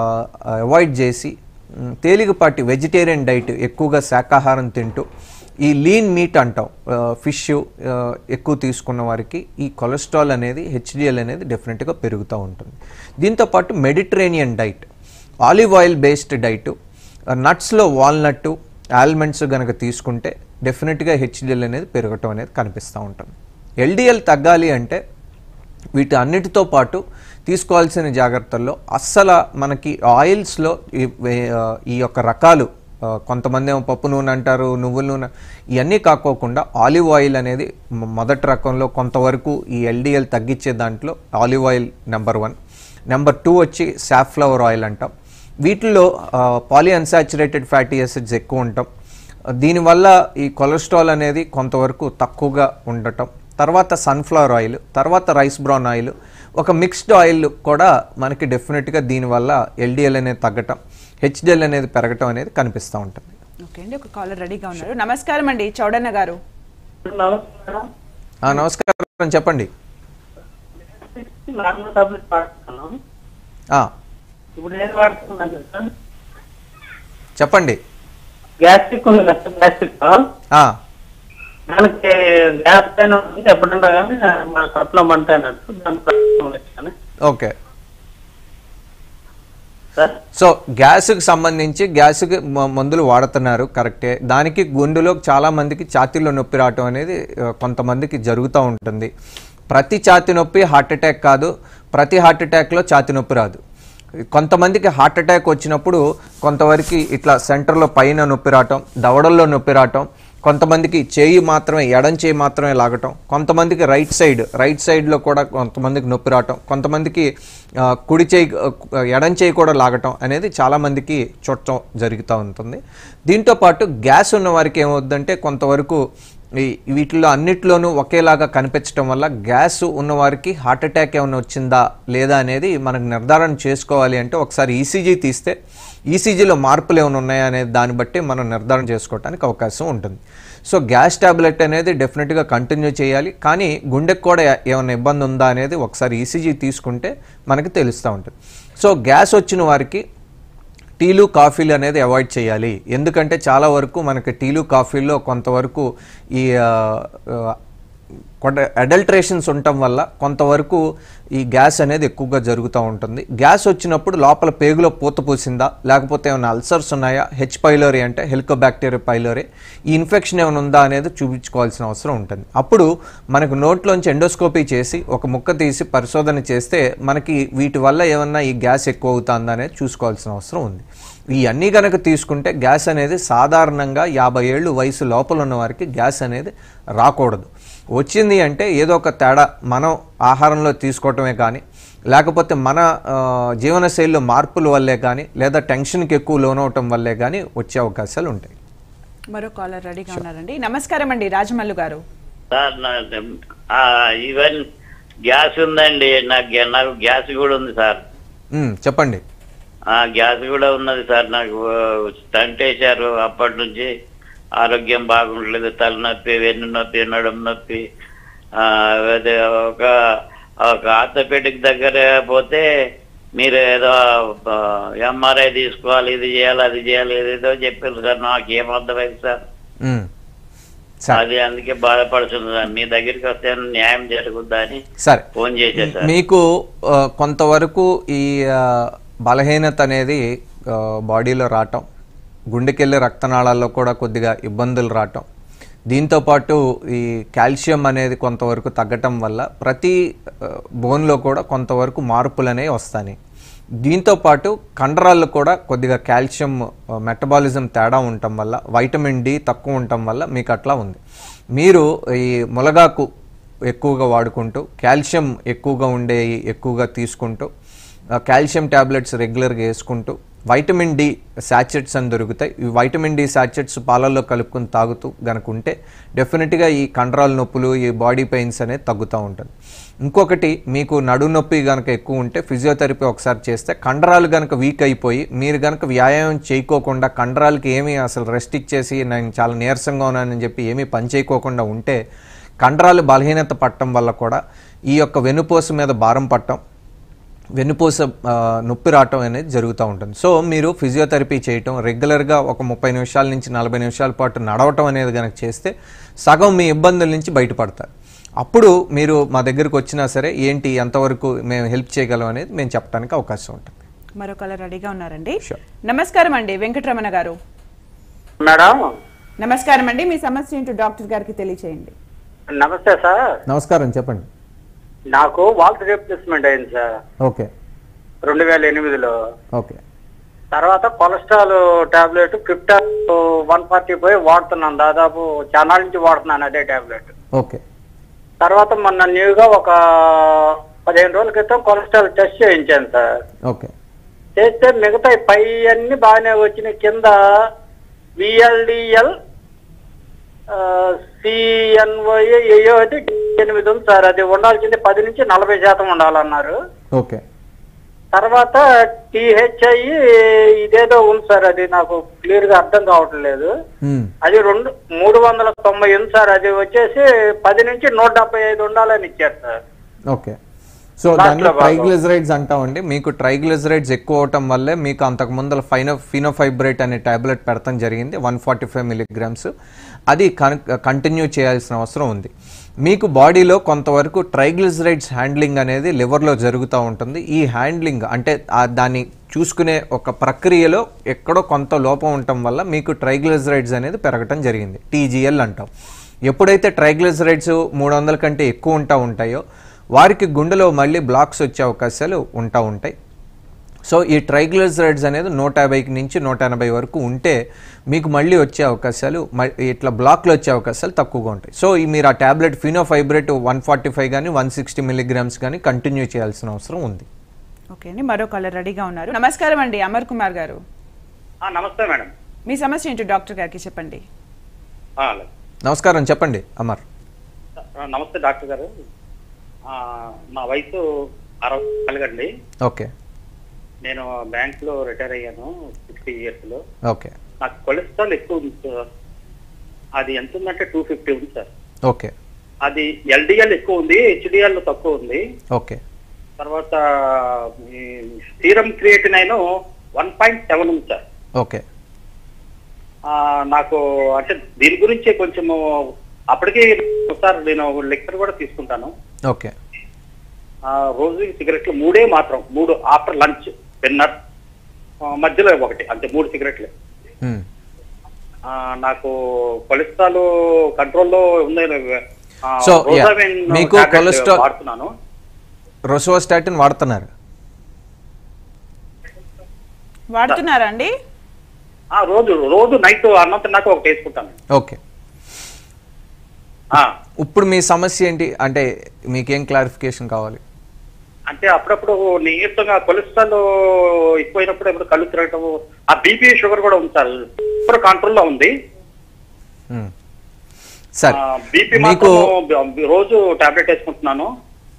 అవాయిడ్ చేసి మ్, తేలికపాటి వెజిటేరియన్ డైట్ ఎక్కువగా శాకాహారం తింటూ ఈ లీన్ మీట్ అంటాం ఫిష్ ఎక్కువ తీసుకున్న వారికి ఈ కొలెస్ట్రాల్ అనేది హెచ్డిఎల్ అనేది డెఫినెట్గా పెరుగుతూ ఉంటుంది దీంతోపాటు Mediterranean diet olive oil based diet నట్స్లో వాల్నట్ ఆల్మండ్స్ కనుక తీసుకుంటే డెఫినెట్గా హెచ్డిఎల్ అనేది పెరగటం అనేది కనిపిస్తూ ఉంటుంది ఎల్డిఎల్ తగ్గాలి అంటే వీటి అన్నిటితో పాటు తీసుకోవాల్సిన జాగ్రత్తల్లో అస్సలు మనకి ఆయిల్స్లో ఈ వే- ఆ, ఈ యొక్క రకాలు ఆ, కొంతమంది ఏమో పప్పు నూనె అంటారు నువ్వుల నూనె ఇవన్నీ కాకోకుండా ఆలివ్ ఆయిల్ అనేది మొ- మొదటి రకంలో కొంతవరకు ఈ ఎల్డిఎల్ తగ్గించే దాంట్లో olive oil number one number two వచ్చి సాఫ్లవర్ ఆయిల్ అంటాం వీటిల్లో పాలీ అన్సాచురేటెడ్ ఫ్యాటీ యాసిడ్స్ ఎక్కువ ఉంటాం దీనివల్ల ఈ కొలెస్ట్రాల్ అనేది కొంతవరకు తక్కువగా ఉండటం తర్వాత సన్ఫ్లవర్ ఆయిల్ తర్వాత రైస్ బ్రౌన్ ఆయిల్ ఒక మిక్స్డ్ ఆయిల్ కూడా మనకి డెఫినెట్గా దీనివల్ల ఎల్డిఎల్ అనేది తగ్గటం హెచ్డిఎల్ అనేది పెరగటం అనేది కనిపిస్తూ ఉంటుంది ఓకే అండి ఒక కాలర్ రెడీగా ఉన్నారు నమస్కారం అండి చౌడన్న గారు ఆ, నమస్కారం చెప్పండి నార్మల్ టాబ్లెట్ వాడుతున్నాను ఆ, ఇప్పుడు ఏం వాడుతున్నాను సార్ చెప్పండి గ్యాస్ట్రిక్ ఉంది కదా గ్యాస్ట్రిక్ ఆ, దానికి గ్యాస్ పైన ఉంది ఎప్పుడన్నా కానీ మన కడుపులో మంట అయినట్టు దాని ప్రాబ్లం వచ్చాను ఓకే సార్ సో గ్యాస్కి సంబంధించి గ్యాస్కి మ- మందులు వాడుతున్నారు కరెక్టే దానికి గుండెలో చాలా మందికి ఛాతీలో నొప్పి రావటం అనేది ఆ, కొంతమందికి జరుగుతూ ఉంటుంది ప్రతి ఛాతీ నొప్పి హార్ట్ అటాక్ కాదు ప్రతి హార్ట్ అటాక్లో ఛాతీ నొప్పి రాదు కొంతమందికి హార్ట్ అటాక్ వచ్చినప్పుడు కొంతవరకు ఇట్లా సెంటర్లో పైన నొప్పి రావటం దవడల్లో నొప్పి రావటం కొంతమందికి చేయి మాత్రమే ఎడం చేయి మాత్రమే లాగటం కొంతమందికి రైట్ సైడ్ రైట్ సైడ్లో కూడా కొంతమందికి నొప్పి రావటం కొంతమందికి ఆ, కుడి చేయి ఆ, ఎడం చేయి కూడా లాగటం అనేది చాలామందికి చూడటం జరుగుతూ ఉంటుంది దీంతోపాటు గ్యాస్ ఉన్న వారికి ఏమవుద్దంటే కొంతవరకు ఈ వీటిలో అన్నిట్లోనూ ఒకేలాగా కనిపించడం వల్ల గ్యాస్ ఉన్నవారికి హార్ట్ అటాక్ ఏమైనా వచ్చిందా లేదా అనేది మనకు నిర్ధారణ చేసుకోవాలి అంటే ఒకసారి ఈసీజీ తీస్తే ఈసీజీలో మార్పులు ఏమైనా ఉన్నాయా అనేది దాన్ని బట్టి మనం నిర్ధారణ చేసుకోవడానికి అవకాశం ఉంటుంది సో గ్యాస్ టాబ్లెట్ అనేది డెఫినెట్గా కంటిన్యూ చేయాలి కానీ గుండెకు కూడా ఏమైనా ఇబ్బంది ఉందా అనేది ఒకసారి ఈసీజీ తీసుకుంటే మనకి తెలుస్తూ ఉంటుంది సో గ్యాస్ వచ్చిన వారికి టీలు కాఫీలు అనేది అవాయిడ్ చేయాలి ఎందుకంటే చాలా వరకు మనకి టీలు కాఫీల్లో కొంతవరకు ఈ ఆ, ఆ, కొంత అడల్ట్రేషన్స్ ఉండటం వల్ల కొంతవరకు ఈ గ్యాస్ అనేది ఎక్కువగా జరుగుతూ ఉంటుంది గ్యాస్ వచ్చినప్పుడు లోపల పేగులో పూత పూసిందా లేకపోతే ఏమైనా అల్సర్స్ ఉన్నాయా హెచ్ పైలోరీ అంటే హెలికోబాక్టీరియా పైలోరీ ఈ ఇన్ఫెక్షన్ ఏమైనా ఉందా అనేది చూపించుకోవాల్సిన అవసరం ఉంటుంది అప్పుడు మనకు నోట్లోంచి ఎండోస్కోపీ చేసి ఒక ముక్క తీసి పరిశోధన చేస్తే మనకి వీటి వల్ల ఏమన్నా ఈ గ్యాస్ ఎక్కువ అవుతుందా అనేది చూసుకోవాల్సిన అవసరం ఉంది ఇవన్నీ కనుక తీసుకుంటే గ్యాస్ అనేది సాధారణంగా యాభై ఏళ్ళు వయసు లోపల ఉన్న వారికి గ్యాస్ అనేది రాకూడదు వచ్చింది అంటే ఏదో ఒక తేడా మనం ఆహారంలో తీసుకోవటమే కానీ లేకపోతే మన ఆ, జీవనశైలిలో మార్పుల వల్లే కానీ లేదా టెన్షన్కి ఎక్కువ లోనవటం వల్లే కానీ వచ్చే అవకాశాలు ఉంటాయి మరో కాలర్ రెడీగా ఉన్నారండి నమస్కారం అండి రాజమల్లు గారు సార్ నా ఆ, ఈవెన్ గ్యాస్ ఉందండి నాకు గ్యా- నాకు గ్యాస్ కూడా ఉంది సార్ ఉమ్, చెప్పండి ఆ గ్యాస్ కూడా ఉన్నది సార్ నాకు స్టంట్ వేశారు అప్పటి నుంచి ఆరోగ్యం బాగుండలేదు తలనొప్పి వెన్ను నొప్పి నడుము నొప్పి ఆ, అదే ఒక ఒక ఆర్థోపెడిక్ దగ్గర పోతే మీరు ఏదో ఎంఆర్ఐ తీసుకోవాలి ఇది చేయాలి అది చేయాలి ఏదేదో చెప్పారు సార్ నాకు ఏం అర్థమైంది సార్ ఉమ్, సరే అది అందుకే బాధపడుతుంది సార్ మీ దగ్గరికి వస్తే న్యాయం జరుగుద్దా అని సరే ఫోన్ చేశారు సార్ మీకు ఆ, కొంతవరకు ఈ ఆ, బలహీనత అనేది ఆ, బాడీలో రావటం గుండెకెళ్ళి రక్తనాళాల్లో కూడా కొద్దిగా ఇబ్బందులు రావటం దీంతోపాటు ఈ కాల్షియం అనేది కొంతవరకు తగ్గటం వల్ల ప్రతి ఆ, బోన్లో కూడా కొంతవరకు మార్పులు అనేవి వస్తాయి దీంతోపాటు కండరాల్లో కూడా కొద్దిగా కాల్షియం ఆ, మెటబాలిజం తేడా ఉండటం వల్ల వైటమిన్ డి తక్కువ ఉండటం వల్ల మీకు అట్లా ఉంది మీరు ఈ ములగాకు ఎక్కువగా వాడుకుంటూ కాల్షియం ఎక్కువగా ఉండే ఎక్కువగా తీసుకుంటూ ఆ, కాల్షియం ట్యాబ్లెట్స్ రెగ్యులర్గా వేసుకుంటూ వైటమిన్ డి శాచెట్స్ అని దొరుకుతాయి ఈ వైటమిన్ డి శాచెట్స్ పాలల్లో కలుపుకొని తాగుతూ గనుక ఉంటే డెఫినెట్గా ఈ కండరాల నొప్పులు ఈ బాడీ పెయిన్స్ అనేది తగ్గుతూ ఉంటుంది ఇంకొకటి మీకు నడు నొప్పి కనుక ఎక్కువ ఉంటే ఫిజియోథెరపీ ఒకసారి చేస్తే కండరాలు కనుక వీక్ అయిపోయి మీరు కనుక వ్యాయామం చేయకోకుండా కండరాలకి ఏమీ అసలు రెస్ట్ ఇచ్చేసి నేను చాలా నీరసంగా ఉన్నానని చెప్పి ఏమీ పని చేయకోకుండా ఉంటే కండరాలు బలహీనత పట్టడం వల్ల కూడా ఈ యొక్క వెన్నుపూస మీద భారం పట్టడం వెన్నుపూస ఆ, నొప్పి రావటం అనేది జరుగుతూ ఉంటుంది సో మీరు ఫిజియోథెరపీ చేయటం రెగ్యులర్గా ఒక ముప్పై నిమిషాల నుంచి నలభై నిమిషాల పాటు నడవటం అనేది కనుక చేస్తే సగం మీ ఇబ్బందుల నుంచి బయటపడతారు అప్పుడు మీరు మా దగ్గరికి వచ్చినా సరే ఏంటి ఎంతవరకు మేము హెల్ప్ చేయగలం అనేది మేము చెప్పడానికి అవకాశం ఉంటుంది మరో కాలర్ రెడీగా ఉన్నారండి Sure. నమస్కారం అండి వెంకటరమణ గారు మేడం నమస్కారం అండి మీ సమస్య ఏంటో డాక్టర్ గారికి తెలియచేయండి నమస్తే సార్ నమస్కారం చెప్పండి నాకు వాల్ట్ రీప్లేస్మెంట్ అయింది సార్ ఓకే రెండు వేల ఎనిమిదిలో ఓకే తర్వాత కొలెస్ట్రాల్ టాబ్లెట్ క్రిప్టాల్ వన్ ఫార్టీ పోయి వాడుతున్నాను దాదాపు చాలా నుంచి వాడుతున్నాను అదే టాబ్లెట్ ఓకే తర్వాత మొన్న న్యూగా ఒక పదిహేను రోజుల క్రితం కొలెస్ట్రాల్ టెస్ట్ చేయించాను సార్ ఓకే చేస్తే మిగతా పై అన్ని బాగానే వచ్చినాయి కింద విఎల్డిఎల్ సిఎన్ఓఏ ఏయో అయితే ఎనిమిది ఉంది సార్ అది ఉండాల్సింది పది నుంచి నలభై శాతం ఉండాలన్నారు ఓకే తర్వాత టిహెచ్ఐ ఇదేదో ఉంది సార్ అది నాకు క్లియర్ గా అర్థం కావట్లేదు మ్మ్. అది రెండు మూడు వందల తొంభై ఉంది సార్ అది వచ్చేసి పది నుంచి నూట డెబ్బై ఐదు ఉండాలని ఇచ్చారు సార్ ఓకే సో Last దాన్ని లో భాగం. ట్రైగ్లిజరైడ్స్ అంటామండి మీకు ట్రైగ్లిజరైడ్స్ ఎక్కువ అవటం వల్లే మీకు అంతకు ముందర ఫైనో ఫినోఫైబ్రేట్ అనే టాబ్లెట్ పెడతాం జరిగింది వన్ ఫార్టీ ఫైవ్ మిలీగ్రామ్స్ అది కంటిన్యూ చేయాల్సిన అవసరం ఉంది మీకు బాడీలో కొంతవరకు ట్రైగ్లిజరైడ్స్ హ్యాండ్లింగ్ అనేది లివర్లో జరుగుతూ ఉంటుంది ఈ హ్యాండ్లింగ్ అంటే ఆ దాన్ని చూసుకునే ఒక ప్రక్రియలో ఎక్కడో కొంత లోపం ఉండటం వల్ల మీకు ట్రైగ్లిజరైడ్స్ అనేది పెరగటం జరిగింది టీజీఎల్ అంటాం ఎప్పుడైతే ట్రైగ్లిజరైడ్స్ మూడు వందల కంటే ఎక్కువ ఉంటా ఉంటాయో వారికి గుండెలో మళ్ళీ బ్లాక్స్ వచ్చే అవకాశాలు ఉంటా ఉంటాయి సో ఈ ట్రైగ్లిజరైడ్స్ అనేది నూట యాభైకి నుంచి నూట ఎనభై వరకు ఉంటే మీకు మళ్ళీ వచ్చే అవకాశాలు మ- ఇట్లా బ్లాక్లు వచ్చే అవకాశాలు తక్కువగా ఉంటాయి సో ఈ మీరు ఆ tablet fenofibrate one forty five కానీ వన్ సిక్స్టీ మిలీగ్రామ్స్ కానీ కంటిన్యూ చేయాల్సిన అవసరం ఉంది ఓకే అండి మరో కాలర్ రెడీగా ఉన్నారు నమస్కారం అండి అమర్ కుమార్ గారు ఆ, నమస్తే మేడం మీ సమస్య ఏంటో డాక్టర్ గారికి చెప్పండి ఆ, అలాగే. నమస్కారం చెప్పండి అమర్ ఆ, నమస్తే డాక్టర్ గారు ఆ, నా వయసు అరవై నాలుగు అండి ఓకే నేను బ్యాంక్ లో రిటైర్ అయ్యాను సిక్స్టీ ఇయర్స్ లో ఓకే నాకు కొలెస్ట్రాల్ ఎక్కువ ఉంది సార్ అది ఎంత ఉందంటే టూ ఫిఫ్టీ ఉంది సార్ ఓకే అది ఎల్డిఎల్ ఎక్కువ ఉంది హెచ్డిఎల్ తక్కువ ఉంది ఓకే తర్వాత serum creatinine one point seven ఉంది సార్ ఓకే ఆ, నాకు అంటే దీని గురించి కొంచెము అప్పటికి సార్ నేను లెక్చర్ కూడా తీసుకుంటాను ఓకే ఆ, రోజు సిగరెట్లు మూడే మాత్రం మూడు ఆఫ్టర్ లంచ్ డిన్నర్ మధ్యలో ఒకటి అంతే మూడు సిగరెట్లు మ్మ్. ఆ, నాకు కొలెస్ట్రాల్ కంట్రోల్లో ఉంది ఆ, So, yeah. Rosamin మీకు tablet cholesterol- వాడుతున్నాను రొసోస్టాటిన్ వాడుతున్నారు వాడుతున్నారా అండి ఆ, రోజు రోజు నైట్ అన్నం తిన్నాక ఒకటి వేసుకుంటాను ఓకే ఇప్పుడు మీ సమస్య ఏంటి అంటే మీకేం క్లారిఫికేషన్ కావాలి అంటే అప్పుడప్పుడు నీరసంగా కొలెస్ట్రాల్ ఎక్కువైనప్పుడు ఎప్పుడు కళ్ళు తిరగటం ఆ బీపీ షుగర్ కూడా ఉంది సార్ షుగర్ కంట్రోల్లో ఉంది మ్మ్. సరే బీపీ మీకు మాత్రం రోజు టాబ్లెట్ వేసుకుంటున్నాను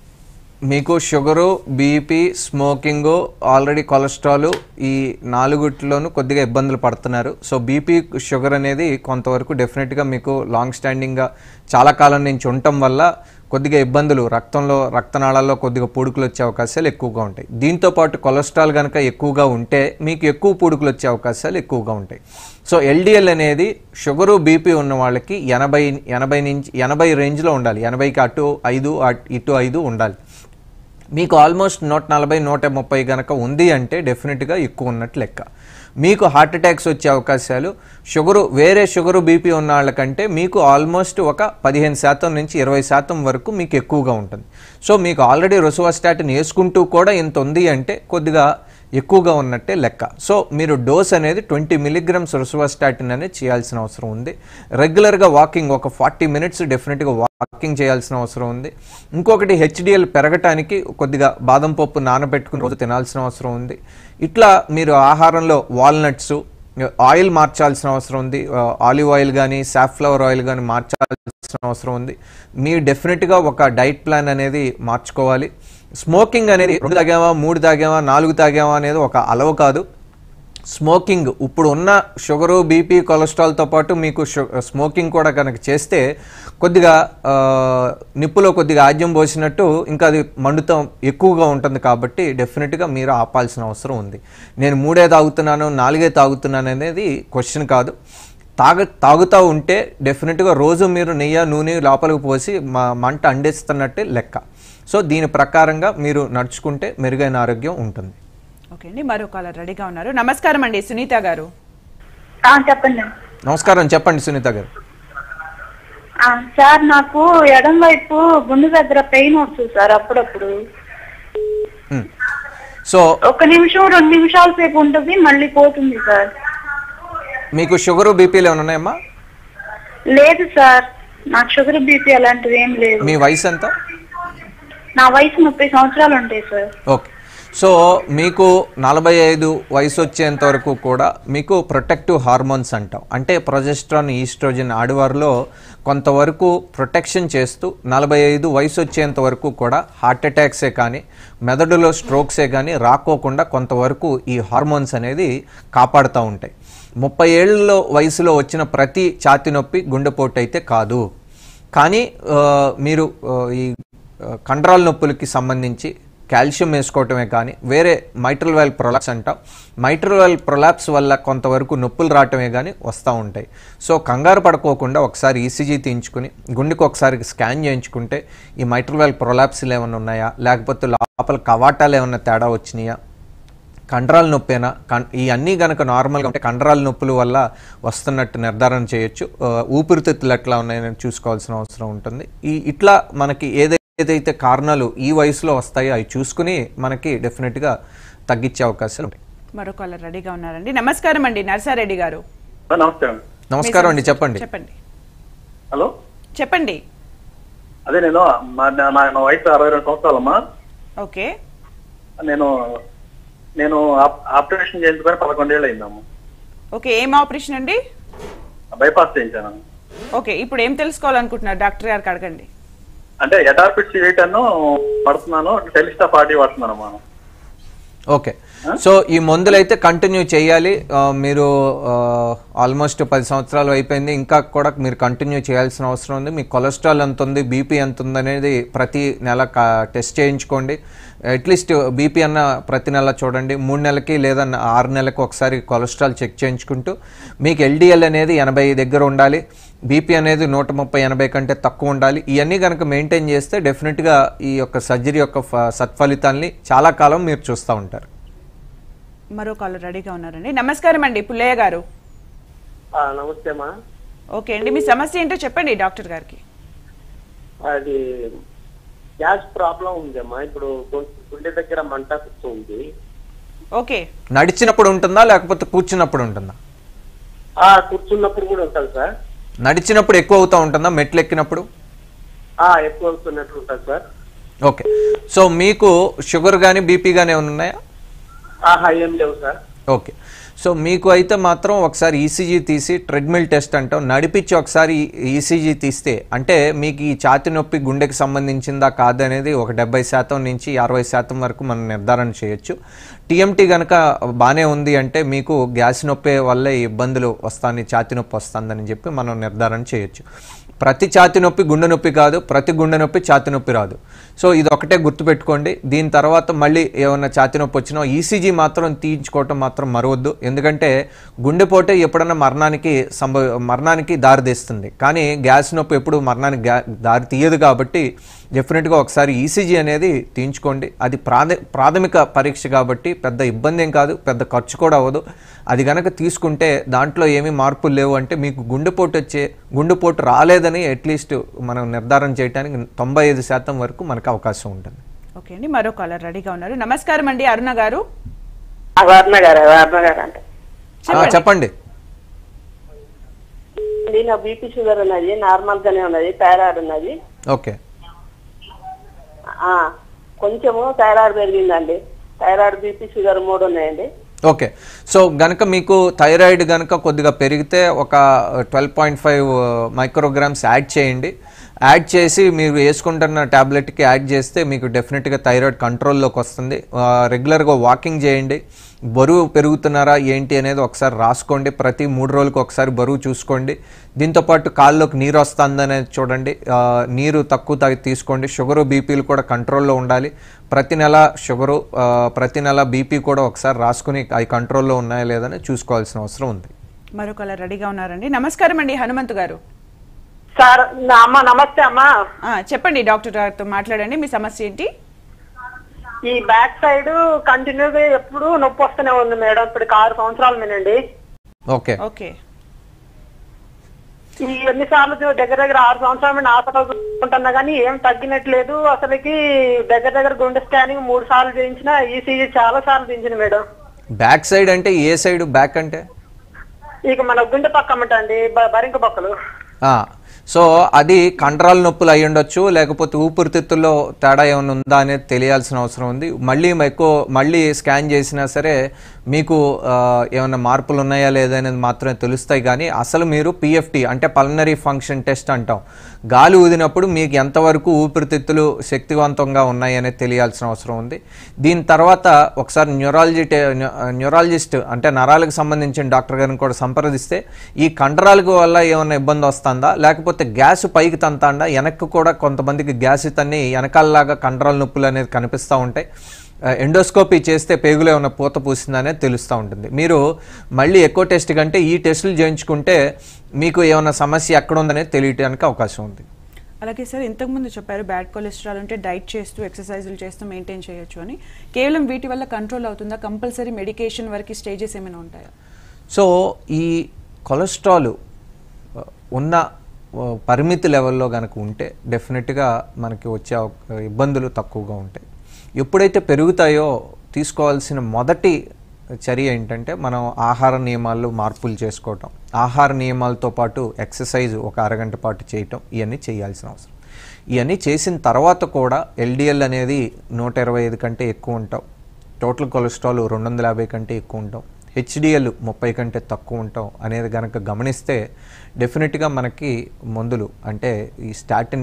మీకు sugar BP smoking already cholesterol ఈ నాలుగుట్లోనూ కొద్దిగా ఇబ్బందులు పడుతున్నారు సో బీపీ షుగర్ అనేది కొంతవరకు డెఫినెట్గా మీకు లాంగ్ స్టాండింగ్గా చాలా కాలం నుంచి ఉండటం వల్ల కొద్దిగా ఇబ్బందులు రక్తంలో రక్తనాళాల్లో కొద్దిగా పూడుకులు వచ్చే అవకాశాలు ఎక్కువగా ఉంటాయి దీంతో పాటు కొలెస్ట్రాల్ కనుక ఎక్కువగా ఉంటే మీకు ఎక్కువ పూడుకులు వచ్చే అవకాశాలు ఎక్కువగా ఉంటాయి సో ఎల్డిఎల్ అనేది షుగరు బీపీ ఉన్న వాళ్ళకి ఎనభై ఎనభై నుంచి ఎనభై రేంజ్లో ఉండాలి ఎనభైకి అటు ఐదు అటు ఇటు ఐదు ఉండాలి మీకు ఆల్మోస్ట్ నూట నలభై నూట ముప్పై కనుక ఉంది అంటే డెఫినెట్గా ఎక్కువ ఉన్నట్టు లెక్క మీకు హార్ట్ అటాక్స్ వచ్చే అవకాశాలు షుగరు వేరే షుగరు బీపీ ఉన్న వాళ్ళకంటే మీకు ఆల్మోస్ట్ ఒక పదిహేను శాతం నుంచి ఇరవై శాతం వరకు మీకు ఎక్కువగా ఉంటుంది సో మీకు ఆల్రెడీ రుసువాస్టాటిన్ వేసుకుంటూ కూడా ఇంత ఉంది అంటే కొద్దిగా ఎక్కువగా ఉన్నట్టే లెక్క సో మీరు డోస్ అనేది ట్వంటీ మిలిగ్రామ్స్ రుసువాస్టాటిన్ అనేది చేయాల్సిన అవసరం ఉంది రెగ్యులర్గా వాకింగ్ ఒక ఫార్టీ మినిట్స్ డెఫినెట్గా వాకింగ్ చేయాల్సిన అవసరం ఉంది ఇంకొకటి హెచ్డిఎల్ పెరగటానికి కొద్దిగా బాదం పప్పు నానబెట్టుకుని రోజు తినాల్సిన అవసరం ఉంది ఇట్లా మీరు ఆహారంలో వాల్నట్స్ ఆయిల్ మార్చాల్సిన అవసరం ఉంది ఆలివ్ ఆయిల్ కానీ సాఫ్లవర్ ఆయిల్ కానీ మార్చాల్సిన అవసరం ఉంది మీరు డెఫినెట్గా ఒక డైట్ ప్లాన్ అనేది మార్చుకోవాలి స్మోకింగ్ అనేది రెండు తాగామా మూడు తాగామా నాలుగు తాగామా అనేది ఒక అలవ కాదు స్మోకింగ్ ఇప్పుడు ఉన్న షుగరు బీపీ కొలెస్ట్రాల్తో పాటు మీకు షు స్మోకింగ్ కూడా కనుక చేస్తే కొద్దిగా ఆ, నిప్పులో కొద్దిగా ఆజ్యం పోసినట్టు ఇంకా అది మండుతం ఎక్కువగా ఉంటుంది కాబట్టి డెఫినెట్గా మీరు ఆపాల్సిన అవసరం ఉంది నేను మూడే తాగుతున్నాను నాలుగే తాగుతున్నాను అనేది క్వశ్చన్ కాదు తాగ తాగుతూ ఉంటే డెఫినెట్గా రోజు మీరు నెయ్యి నూనె లోపలికి పోసి మ- మంట అండేస్తున్నట్టే లెక్క సో దీని ప్రకారంగా మీరు నడుచుకుంటే మెరుగైన ఆరోగ్యం ఉంటుంది ఓకే అండి మరో కాలర్ రెడీగా ఉన్నారు నమస్కారం అండి సునీత గారు చెప్పండి నమస్కారం చెప్పండి సునీత గారు ఆ, సార్ నాకు ఎడం వైపు గుండె దగ్గర పెయిన్ వస్తుంది సార్ అప్పుడప్పుడు సో ఒక నిమిషం రెండు నిమిషాల సేపు ఉంటుంది మళ్ళీ పోతుంది సార్ మీకు షుగరు బీపీలు ఏమైనా ఉన్నాయమ్మా లేదు సార్ నాకు షుగర్ బీపీ అలాంటిది ఏం లేదు మీ వయసు ఎంత నా వయసు ముప్పై సంవత్సరాలు ఉంటాయి సార్ ఓకే సో మీకు నలభై ఐదు వయసు వచ్చేంత వరకు కూడా మీకు ప్రొటెక్టివ్ హార్మోన్స్ అంటాం అంటే ప్రొజెస్ట్రాన్ ఈస్ట్రోజన్ ఆడవారిలో కొంతవరకు ప్రొటెక్షన్ చేస్తూ నలభై ఐదు వయసు వచ్చేంత వరకు కూడా హార్ట్ అటాక్సే కానీ మెదడులో స్ట్రోక్సే కానీ రాకోకుండా కొంతవరకు ఈ హార్మోన్స్ అనేది కాపాడుతూ ఉంటాయి ముప్పై ఏళ్ళలో వయసులో వచ్చిన ప్రతి ఛాతి నొప్పి గుండెపోటు అయితే కాదు కానీ ఆ, మీరు ఆ, ఈ ఆ, కండరాల నొప్పులకి సంబంధించి కాల్షియం వేసుకోవటమే కానీ వేరే మైట్రల్ వైల్ ప్రొలాప్స్ అంటాం మైట్రల్ వైల్ ప్రొలాప్స్ వల్ల కొంతవరకు నొప్పులు రావటమే కానీ వస్తూ ఉంటాయి సో కంగారు పడుకోకుండా ఒకసారి ఈసీజీ తీయించుకుని గుండెకి ఒకసారి స్కాన్ చేయించుకుంటే ఈ మైట్రల్ వైల్ ప్రొలాప్స్లు ఏమైనా ఉన్నాయా లేకపోతే లోపల కవాటాలు ఏమైనా తేడా వచ్చినాయా కండరాల నొప్పేనా కం ఈ అన్నీ గనక నార్మల్గా ఉంటే కండరాల నొప్పుల వల్ల వస్తున్నట్టు నిర్ధారణ చేయొచ్చు ఆ, ఊపిరితిత్తులు ఎట్లా ఉన్నాయని చూసుకోవాల్సిన అవసరం ఉంటుంది ఈ ఇట్లా మనకి ఏదైతే కారణాలు ఈ వయసులో వస్తాయో అవి చూసుకుని మనకి డెఫినెట్గా తగ్గించే అవకాశాలు ఉంటాయి మరో కాలర్ రెడీగా ఉన్నారండి నమస్కారం అండి నర్సారెడ్డి గారు నమస్తే అండి నమస్కారం అండి చెప్పండి చెప్పండి హలో చెప్పండి అదే నేను మా నా నా వయసు అరవై రెండు సంవత్సరాలమ్మా ఓకే నేను నేను ఆప్- ఆపరేషన్ చేయించుకొని పదకొండేళ్ళు అయిందమ్మా ఓకే ఏం ఆపరేషన్ అండి బైపాస్ చేయించాను ఓకే ఇప్పుడు ఏం తెలుసుకోవాలనుకుంటున్నారు డాక్టర్ గారికి అడగండి అంటే ఎటార్పిడ్ సిగరెట్ పడుతున్నాను టెలిస్టా పార్టీ వాడుతున్నానమ్మా ఓకే సో ఈ మందులు అయితే కంటిన్యూ చేయాలి ఆ, మీరు ఆల్మోస్ట్ పది సంవత్సరాలు అయిపోయింది ఇంకా కూడా మీరు కంటిన్యూ చేయాల్సిన అవసరం ఉంది మీ కొలెస్ట్రాల్ ఎంత ఉంది బీపీ ఎంత ఉంది అనేది ప్రతి నెల టెస్ట్ చేయించుకోండి అట్లీస్ట్ బీపీ అన్న ప్రతి నెల చూడండి మూడు నెలలకి లేదా న- ఆరు నెలలకు ఒకసారి కొలెస్ట్రాల్ చెక్ చేయించుకుంటూ మీకు ఎల్డిఎల్ అనేది ఎనభై దగ్గర ఉండాలి బీపీ అనేది నూట ముప్పై ఎనభై కంటే తక్కువ ఉండాలి ఇవన్నీ కనుక మెయింటైన్ చేస్తే డెఫినెట్గా ఈ యొక్క సర్జరీ యొక్క ఫ- సత్ఫలితాల్ని చాలా కాలం మీరు చూస్తూ ఉంటారు మరో కాలర్ రెడీగా ఉన్నారండి నమస్కారం అండి పుల్లయ్య గారు నమస్తే అమ్మా ఓకే అండి మీ సమస్య ఏంటో చెప్పండి డాక్టర్ గారికి అది గ్యాస్ ప్రాబ్లం ఉందమ్మా ఇప్పుడు గు- గుండె దగ్గర మంట ఉంది ఓకే నడిచినప్పుడు ఉంటుందా లేకపోతే కూర్చున్నప్పుడు ఉంటుందా ఆ కూర్చున్నప్పుడు కూడా ఉంటుంది సార్ నడిచినప్పుడు ఎక్కువ అవుతూ ఉంటుందా మెట్లు ఎక్కినప్పుడు ఆ ఎక్కువ అవుతున్నట్లు ఉంటుంది సార్ ఓకే సో మీకు షుగర్ కానీ బీపీ కానీ ఏమైనా ఉన్నాయా ఆహా ఏం లేవు సార్ ఓకే సో మీకు అయితే మాత్రం ఒకసారి ఈసీజీ తీసి ట్రెడ్మిల్ టెస్ట్ అంటాం నడిపించి ఒకసారి ఈసీజీ తీస్తే అంటే మీకు ఈ ఛాతి నొప్పి గుండెకి సంబంధించిందా కాదనేది ఒక డెబ్బై శాతం నుంచి అరవై శాతం వరకు మనం నిర్ధారణ చేయొచ్చు టీఎంటీ కనుక బాగానే ఉంది అంటే మీకు గ్యాస్ నొప్పి వల్లే ఈ ఇబ్బందులు వస్తాయి ఛాతి నొప్పి వస్తుందని చెప్పి మనం నిర్ధారణ చేయొచ్చు ప్రతి ఛాతి నొప్పి గుండె నొప్పి కాదు ప్రతి గుండె నొప్పి ఛాతి నొప్పి రాదు సో ఇది ఒకటే గుర్తుపెట్టుకోండి దీని తర్వాత మళ్ళీ ఏమన్నా ఛాతి నొప్పి వచ్చినా ఈసీజీ మాత్రం తీయించుకోవటం మాత్రం మరవద్దు ఎందుకంటే గుండెపోటే ఎప్పుడన్నా మరణానికి సంభవ మరణానికి దారి తీస్తుంది కానీ గ్యాస్ నొప్పి ఎప్పుడు మరణానికి గా దారి తీయదు కాబట్టి డెఫినెట్గా ఒకసారి ఈసీజీ అనేది తీయించుకోండి అది ప్రాథ ప్రాథమిక పరీక్ష కాబట్టి పెద్ద ఇబ్బంది ఏం కాదు పెద్ద ఖర్చు కూడా అవ్వదు అది కనుక తీసుకుంటే దాంట్లో ఏమీ మార్పులు లేవు అంటే మీకు గుండెపోటు వచ్చే గుండెపోటు రాలేదని అట్లీస్ట్ మనం నిర్ధారణ చేయడానికి తొంభై ఐదు శాతం వరకు మనకు అవకాశం ఉంటుంది ఓకే అండి మరో కాలర్ రెడీగా ఉన్నారు నమస్కారం అండి అరుణ గారు వర్ణ గారు వర్ణ గారు అంటే ఆ, చెప్పండి అండి నా బీపీ షుగర్ ఉన్నది నార్మల్ గానే ఉన్నది థైరాయిడ్ ఉన్నది ఓకే ఆ కొంచెము థైరాయిడ్ పెరిగిందండి థైరాయిడ్ బీపీ షుగర్ మూడు ఉన్నాయండి ఓకే సో గనక మీకు థైరాయిడ్ గనక కొద్దిగా పెరిగితే ఒక twelve point five micrograms add చేయండి యాడ్ చేసి మీరు వేసుకుంటున్న ట్యాబ్లెట్కి యాడ్ చేస్తే మీకు డెఫినెట్గా థైరాయిడ్ కంట్రోల్లోకి వస్తుంది ఆ, రెగ్యులర్గా వాకింగ్ చేయండి బరువు పెరుగుతున్నారా ఏంటి అనేది ఒకసారి రాసుకోండి ప్రతి మూడు రోజులకు ఒకసారి బరువు చూసుకోండి దీంతోపాటు కాళ్ళలోకి నీరు వస్తుందనేది చూడండి ఆ, నీరు తక్కువ తాగి తీసుకోండి షుగరు బీపీలు కూడా కంట్రోల్లో ఉండాలి ప్రతి నెల షుగరు ఆ, ప్రతి నెల బీపీ కూడా ఒకసారి రాసుకుని అవి కంట్రోల్లో ఉన్నాయా లేదని చూసుకోవాల్సిన అవసరం ఉంది మరో కాలర్ రెడీగా ఉన్నారండి నమస్కారం అండి హనుమంత్ గారు సార్ నా అమ్మ నమస్తే అమ్మా ఆ, చెప్పండి డాక్టర్ గారితో మాట్లాడండి మీ సమస్య ఏంటి ఈ బ్యాక్ సైడ్ కంటిన్యూగా ఎప్పుడు నొప్పి వస్తూనే ఉంది మేడం ఇప్పటికి ఆరు సంవత్సరాల మీనండి ఓకే ఓకే ఈ ఎన్నిసార్లు చూ- దగ్గర దగ్గర ఆరు సంవత్సరాల నుండి హాస్పిటల్ చూసుకుంటున్నా కానీ ఏం తగ్గినట్లేదు అసలుకి దగ్గర దగ్గర గుండె స్కానింగ్ మూడు సార్లు చేయించిన ఈసీజీ చాలా సార్లు చేయించిన మేడం బ్యాక్ సైడ్ అంటే ఏ సైడ్ బ్యాక్ అంటే ఇక మన గుండె పక్క అమ్మటండి బ- బరింక పక్కలు ఆ, సో అది కండరాల నొప్పులు అయి ఉండొచ్చు లేకపోతే ఊపిరితిత్తుల్లో తేడా ఏమైనా ఉందా అనేది తెలియాల్సిన అవసరం ఉంది మళ్ళీ ఎక్కువ మళ్ళీ స్కాన్ చేసినా సరే మీకు ఆ, ఏమైనా మార్పులు ఉన్నాయా లేదా అనేది మాత్రమే తెలుస్తాయి కానీ అసలు మీరు పిఎఫ్టీ అంటే పల్నరీ ఫంక్షన్ టెస్ట్ అంటాం గాలి ఊదినప్పుడు మీకు ఎంతవరకు ఊపిరితిత్తులు శక్తివంతంగా ఉన్నాయి అనేది తెలియాల్సిన అవసరం ఉంది దీని తర్వాత ఒకసారి న్యూరాలజీ న్యూరాలజిస్ట్ అంటే నరాలకు సంబంధించిన డాక్టర్ గారిని కూడా సంప్రదిస్తే ఈ కండరాలకు వల్ల ఏమైనా ఇబ్బంది వస్తుందా లేకపోతే గ్యాస్ పైకి తంతాండా వెనక్కి కూడా కొంతమందికి గ్యాస్ తన్ని వెనకాలలాగా కండరాల నొప్పులు అనేది కనిపిస్తూ ఉంటాయి ఆ, ఎండోస్కోపీ చేస్తే పేగులో ఏమైనా పూత పూసిందనేది తెలుస్తూ ఉంటుంది మీరు మళ్ళీ ఎక్కువ టెస్ట్ కంటే ఈ టెస్టులు చేయించుకుంటే మీకు ఏమైనా సమస్య ఎక్కడ ఉందనేది తెలియటానికి అవకాశం ఉంది అలాగే సార్ ఇంతకుముందు చెప్పారు బ్యాడ్ కొలెస్ట్రాల్ ఉంటే డైట్ చేస్తూ ఎక్సర్సైజులు చేస్తూ మెయింటైన్ చేయొచ్చు అని కేవలం వీటి వల్ల కంట్రోల్ అవుతుందా కంపల్సరీ మెడికేషన్ వరకు స్టేజెస్ ఏమైనా ఉంటాయా సో ఈ కొలెస్ట్రాల్ ఆ, ఉన్న ఆ, పరిమితి లెవెల్లో కనుక ఉంటే డెఫినెట్గా మనకి వచ్చే అవ- ఇబ్బందులు తక్కువగా ఉంటాయి ఎప్పుడైతే పెరుగుతాయో తీసుకోవాల్సిన మొదటి చర్య ఏంటంటే మనం ఆహార నియమాల్లో మార్పులు చేసుకోవటం ఆహార నియమాలతో పాటు ఎక్సర్సైజ్ ఒక అరగంట పాటు చేయటం ఇవన్నీ చేయాల్సిన అవసరం ఇవన్నీ చేసిన తర్వాత కూడా ఎల్డిఎల్ అనేది నూట ఇరవై ఐదు కంటే ఎక్కువ ఉంటాం టోటల్ కొలెస్ట్రాల్ రెండు వందల యాభై కంటే ఎక్కువ ఉంటాం హెచ్డిఎల్ ముప్పై కంటే తక్కువ ఉంటాం అనేది కనుక గమనిస్తే డెఫినెట్గా మనకి మందులు అంటే ఈ స్టాటిన్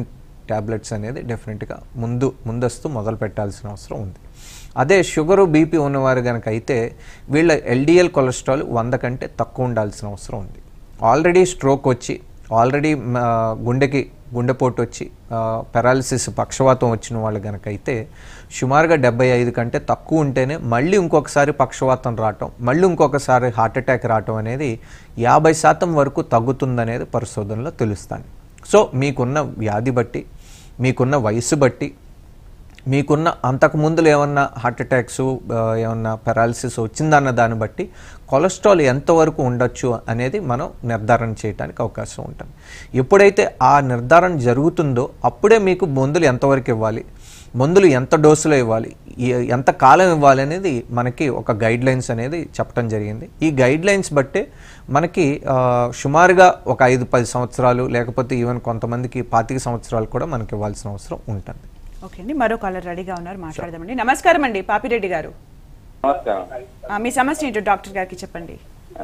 ట్యాబ్లెట్స్ అనేది డెఫినెట్గా ముందు ముందస్తు మొదలు పెట్టాల్సిన అవసరం ఉంది అదే షుగరు బీపీ ఉన్నవారు కనుక అయితే వీళ్ళ ఎల్డిఎల్ కొలెస్ట్రాల్ వంద కంటే తక్కువ ఉండాల్సిన అవసరం ఉంది ఆల్రెడీ స్ట్రోక్ వచ్చి ఆల్రెడీ గుండెకి గుండెపోటు వచ్చి పెరాలిసిస్ పక్షవాతం వచ్చిన వాళ్ళు కనుక అయితే సుమారుగా డెబ్బై ఐదు కంటే తక్కువ ఉంటేనే మళ్ళీ ఇంకొకసారి పక్షవాతం రావటం మళ్ళీ ఇంకొకసారి హార్ట్ అటాక్ రావటం అనేది యాభై శాతం వరకు తగ్గుతుందనేది పరిశోధనలో తెలుస్తాను సో మీకున్న వ్యాధి బట్టి మీకున్న వయసు బట్టి మీకున్న అంతకు ముందులు ఏమన్నా హార్ట్ అటాక్స్ ఏమన్నా పెరాలిసిస్ వచ్చిందన్న దాన్ని బట్టి కొలెస్ట్రాల్ ఎంతవరకు ఉండొచ్చు అనేది మనం నిర్ధారణ చేయడానికి అవకాశం ఉంటుంది ఎప్పుడైతే ఆ నిర్ధారణ జరుగుతుందో అప్పుడే మీకు మందులు ఎంతవరకు ఇవ్వాలి మందులు ఎంత డోసులో ఇవ్వాలి ఏ- ఎంత కాలం ఇవ్వాలి అనేది మనకి ఒక గైడ్ లైన్స్ అనేది చెప్పడం జరిగింది ఈ గైడ్ లైన్స్ బట్టే మనకి ఆ, సుమారుగా ఒక ఐదు పది సంవత్సరాలు లేకపోతే ఈవెన్ కొంతమందికి పాతిక సంవత్సరాలు కూడా మనకి ఇవ్వాల్సిన అవసరం ఉంటుంది ఓకే అండి మరో కాలర్ రెడీగా ఉన్నారు మాట్లాడదామండి నమస్కారం అండి పాపిరెడ్డి గారు నమస్కారం ఆ, మీ సమస్య ఏంటో డాక్టర్ గారికి చెప్పండి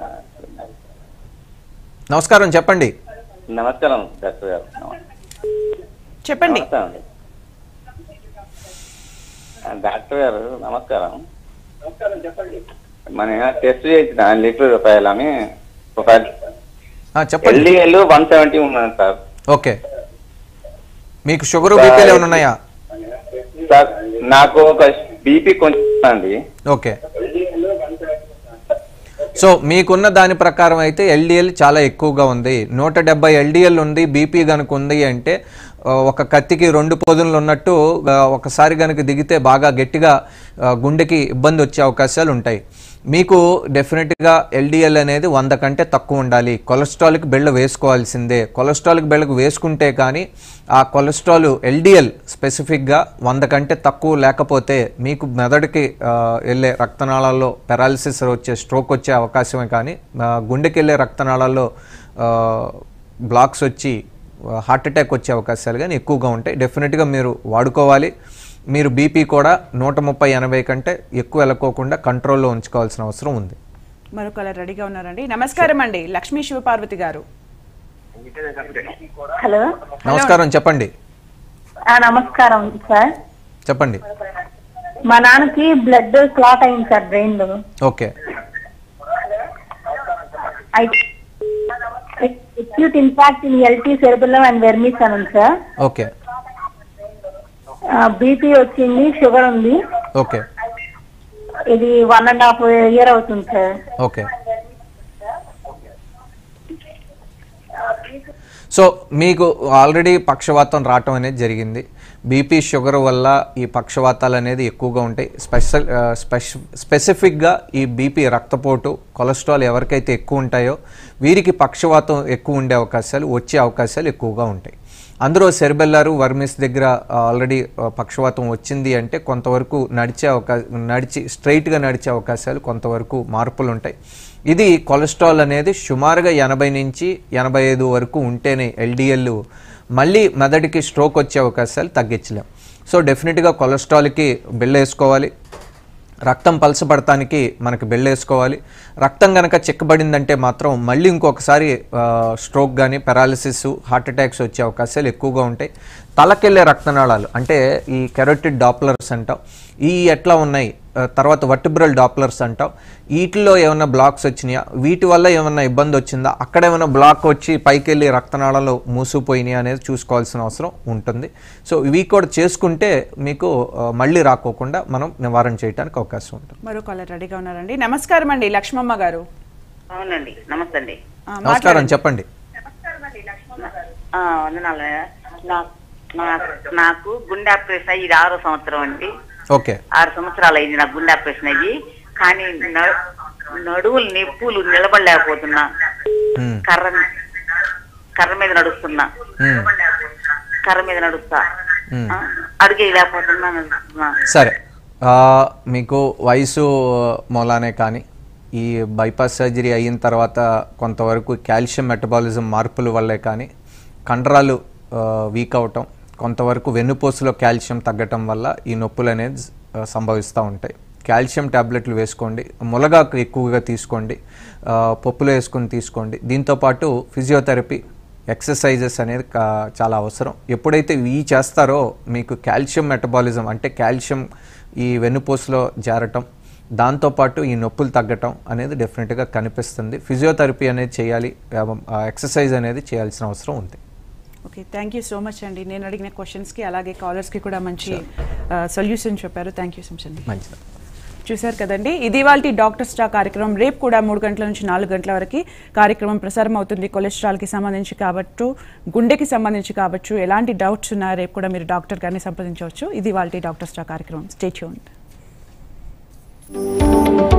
నమస్కారం చెప్పండి నమస్కారం డాక్టర్ గారు చెప్పండి నమస్కారం అండి. ఆ, డాక్టర్ గారు నమస్కారం మన టెస్ట్ చేయించిన లిటర్ రూపాయలు అని ప్రొఫైల్ ఆ, చెప్పండి ఎల్డిఎల్ వన్ సెవెంటీ ఉన్నాను సార్ ఓకే మీకు షుగర్ బీపీలు ఏమైనా ఉన్నాయా సార్ నాకు ఒక బీపీ కొంచెం అండి ఓకే సో మీకున్న దాని ప్రకారం అయితే ఎల్డిఎల్ చాలా ఎక్కువగా ఉంది నూట డెబ్బై ఎల్డిఎల్ ఉంది బీపీ కనుక ఉంది అంటే ఆ, ఒక కత్తికి రెండు పొదులు ఉన్నట్టు ఆ, ఒకసారి కనుక దిగితే బాగా గట్టిగా ఆ, గుండెకి ఇబ్బంది వచ్చే అవకాశాలు ఉంటాయి మీకు డెఫినెట్గా ఎల్డిఎల్ అనేది వంద కంటే తక్కువ ఉండాలి కొలెస్ట్రాల్కి బిళ్ళ వేసుకోవాల్సిందే కొలెస్ట్రాల్కి బిళ్ళకు వేసుకుంటే కానీ ఆ కొలెస్ట్రాల్ ఎల్డిఎల్ స్పెసిఫిక్గా వంద కంటే తక్కువ లేకపోతే మీకు మెదడుకి ఆ, వెళ్ళే రక్తనాళాల్లో పెరాలిసిస్ వచ్చే స్ట్రోక్ వచ్చే అవకాశమే కానీ ఆ, గుండెకి వెళ్ళే రక్తనాళాల్లో ఆ, బ్లాక్స్ వచ్చి హార్ట్ అటాక్ వచ్చే అవకాశాలు కానీ ఎక్కువగా ఉంటాయి డెఫినెట్గా మీరు వాడుకోవాలి మీరు బీపీ కూడా నూట ముప్పై ఎనభై కంటే ఎక్కువ వెళ్ళకోకుండా కంట్రోల్లో ఉంచుకోవాల్సిన అవసరం ఉంది మరో కాలర్ రెడీగా ఉన్నారండి నమస్కారం అండి లక్ష్మీ శివపార్వతి గారు హలో నమస్కారం చెప్పండి ఆ, నమస్కారం సార్ చెప్పండి మా నాన్నకి బ్లడ్ క్లాట్ అయింది సార్ బ్రెయిన్ లో okay acute infarct in LT cerebellum and vermis అని ఉంది సార్ ఓకే బీపీ వచ్చింది షుగర్ ఉంది ఓకే ఇది వన్ అండ్ హాఫ్ ఇయర్ అవుతుంది సార్ ఓకే సో మీకు ఆల్రెడీ పక్షవాతం రావటం అనేది జరిగింది బీపీ షుగర్ వల్ల ఈ పక్షవాతాలు అనేది ఎక్కువగా ఉంటాయి స్పెషల్ ఆ, స్పెష స్పెసిఫిక్గా ఈ బీపీ రక్తపోటు కొలెస్ట్రాల్ ఎవరికైతే ఎక్కువ ఉంటాయో వీరికి పక్షవాతం ఎక్కువ ఉండే అవకాశాలు వచ్చే అవకాశాలు ఎక్కువగా ఉంటాయి అందులో సెరిబెల్లారు వర్మిస్ దగ్గర ఆల్రెడీ పక్షవాతం వచ్చింది అంటే కొంతవరకు నడిచే అవకాశం నడిచి స్ట్రైట్గా నడిచే అవకాశాలు కొంతవరకు మార్పులు ఉంటాయి ఇది కొలెస్ట్రాల్ అనేది సుమారుగా ఎనభై నుంచి ఎనభై ఐదు వరకు ఉంటేనే ఎల్డిఎల్ మళ్ళీ మెదడుకి స్ట్రోక్ వచ్చే అవకాశాలు తగ్గించలేం సో డెఫినెట్గా కొలెస్ట్రాల్కి బిళ్ళ వేసుకోవాలి రక్తం పలసపడటానికి మనకి బెళ్ళేసుకోవాలి రక్తం కనుక చిక్కబడిందంటే మాత్రం మళ్ళీ ఇంకొకసారి ఆ, స్ట్రోక్ కానీ పెరాలిసిస్ హార్ట్ అటాక్స్ వచ్చే అవకాశాలు ఎక్కువగా ఉంటాయి తలకెళ్ళే రక్తనాళాలు అంటే ఈ కెరోటిడ్ డాప్లర్స్ అంటాం ఈ ఎట్లా ఉన్నాయి ఆ, తర్వాత వర్టిబ్రల్ డాప్లర్స్ అంటాం వీటిలో ఏమైనా బ్లాక్స్ వచ్చినాయా వీటి వల్ల ఏమైనా ఇబ్బంది వచ్చిందా అక్కడ ఏమైనా బ్లాక్ వచ్చి పైకి వెళ్ళి రక్తనాళాలు మూసిపోయినాయి అనేది చూసుకోవాల్సిన అవసరం ఉంటుంది సో ఇవి కూడా చేసుకుంటే మీకు ఆ, మళ్ళీ రాకోకుండా మనం నివారణ చేయడానికి అవకాశం ఉంటుంది మరో కాలర్ రెడీగా ఉన్నారండి నమస్కారం అండి లక్ష్మమ్మ గారు అవునండి నమస్తే అండి ఆ, నమస్కారం మాట్లాడండి. చెప్పండి ఆ, వందనాలు నా- నా- నాకు గుండె ఆపరేషన్ అయ్యి ఇది ఆరో సంవత్సరం అండి ఓకే ఆరు సంవత్సరాలు అయింది నాకు గుండె ఆపరేషన్ అయ్యి కానీ న- నడువులు నొప్పులు నిలబడలేకపోతున్నా మ్మ్. కర్ర కర్ర మీద నడుస్తున్నా మ్మ్. కర్ర మీద నడుస్తా మ్మ్. ఆ, అడుగు వేయలేకపోతున్నా నడుస్తున్నా. సరే ఆ, మీకు వయసు మూలానే కానీ ఈ బైపాస్ సర్జరీ అయిన తర్వాత కొంతవరకు కాల్షియం మెటబాలిజం మార్పుల వల్లే కానీ కండరాలు వీక్ అవటం కొంతవరకు వెన్నుపూసలో కాల్షియం తగ్గటం వల్ల ఈ నొప్పులు అనేది ఆ, సంభవిస్తూ ఉంటాయి కాల్షియం టాబ్లెట్లు వేసుకోండి ములగాకు ఎక్కువగా తీసుకోండి ఆ, పప్పులో వేసుకొని తీసుకోండి దీంతోపాటు ఫిజియోథెరపీ ఎక్సర్సైజెస్ అనేది కా- చాలా అవసరం ఎప్పుడైతే ఇవి చేస్తారో మీకు కాల్షియం మెటబాలిజం అంటే కాల్షియం ఈ వెన్నుపూసలో జారటం దాంతోపాటు ఈ నొప్పులు తగ్గటం అనేది డెఫినెట్గా కనిపిస్తుంది ఫిజియోథెరపీ అనేది చేయాలి ఎక్సర్సైజ్ అనేది చేయాల్సిన అవసరం ఉంది okay thank you so much అండి నేను అడిగిన క్వశ్చన్స్కి అలాగే కాలర్స్కి కూడా మంచి సొల్యూషన్ చెప్పారు థ్యాంక్ యూ సో మచ్ అండి మంచిది చూశారు కదండి ఇది వాళ్ళ డాక్టర్ స్టా కార్యక్రమం రేపు కూడా మూడు గంటల నుంచి నాలుగు గంటల వరకు కార్యక్రమం ప్రసారం అవుతుంది కొలెస్ట్రాల్కి సంబంధించి కావచ్చు గుండెకి సంబంధించి కావచ్చు ఎలాంటి డౌట్స్ ఉన్నా రేపు కూడా మీరు డాక్టర్ గారిని సంప్రదించవచ్చు ఇది వాళ్ళ డాక్టర్ స్టా కార్యక్రమం స్టే ట్యూన్డ్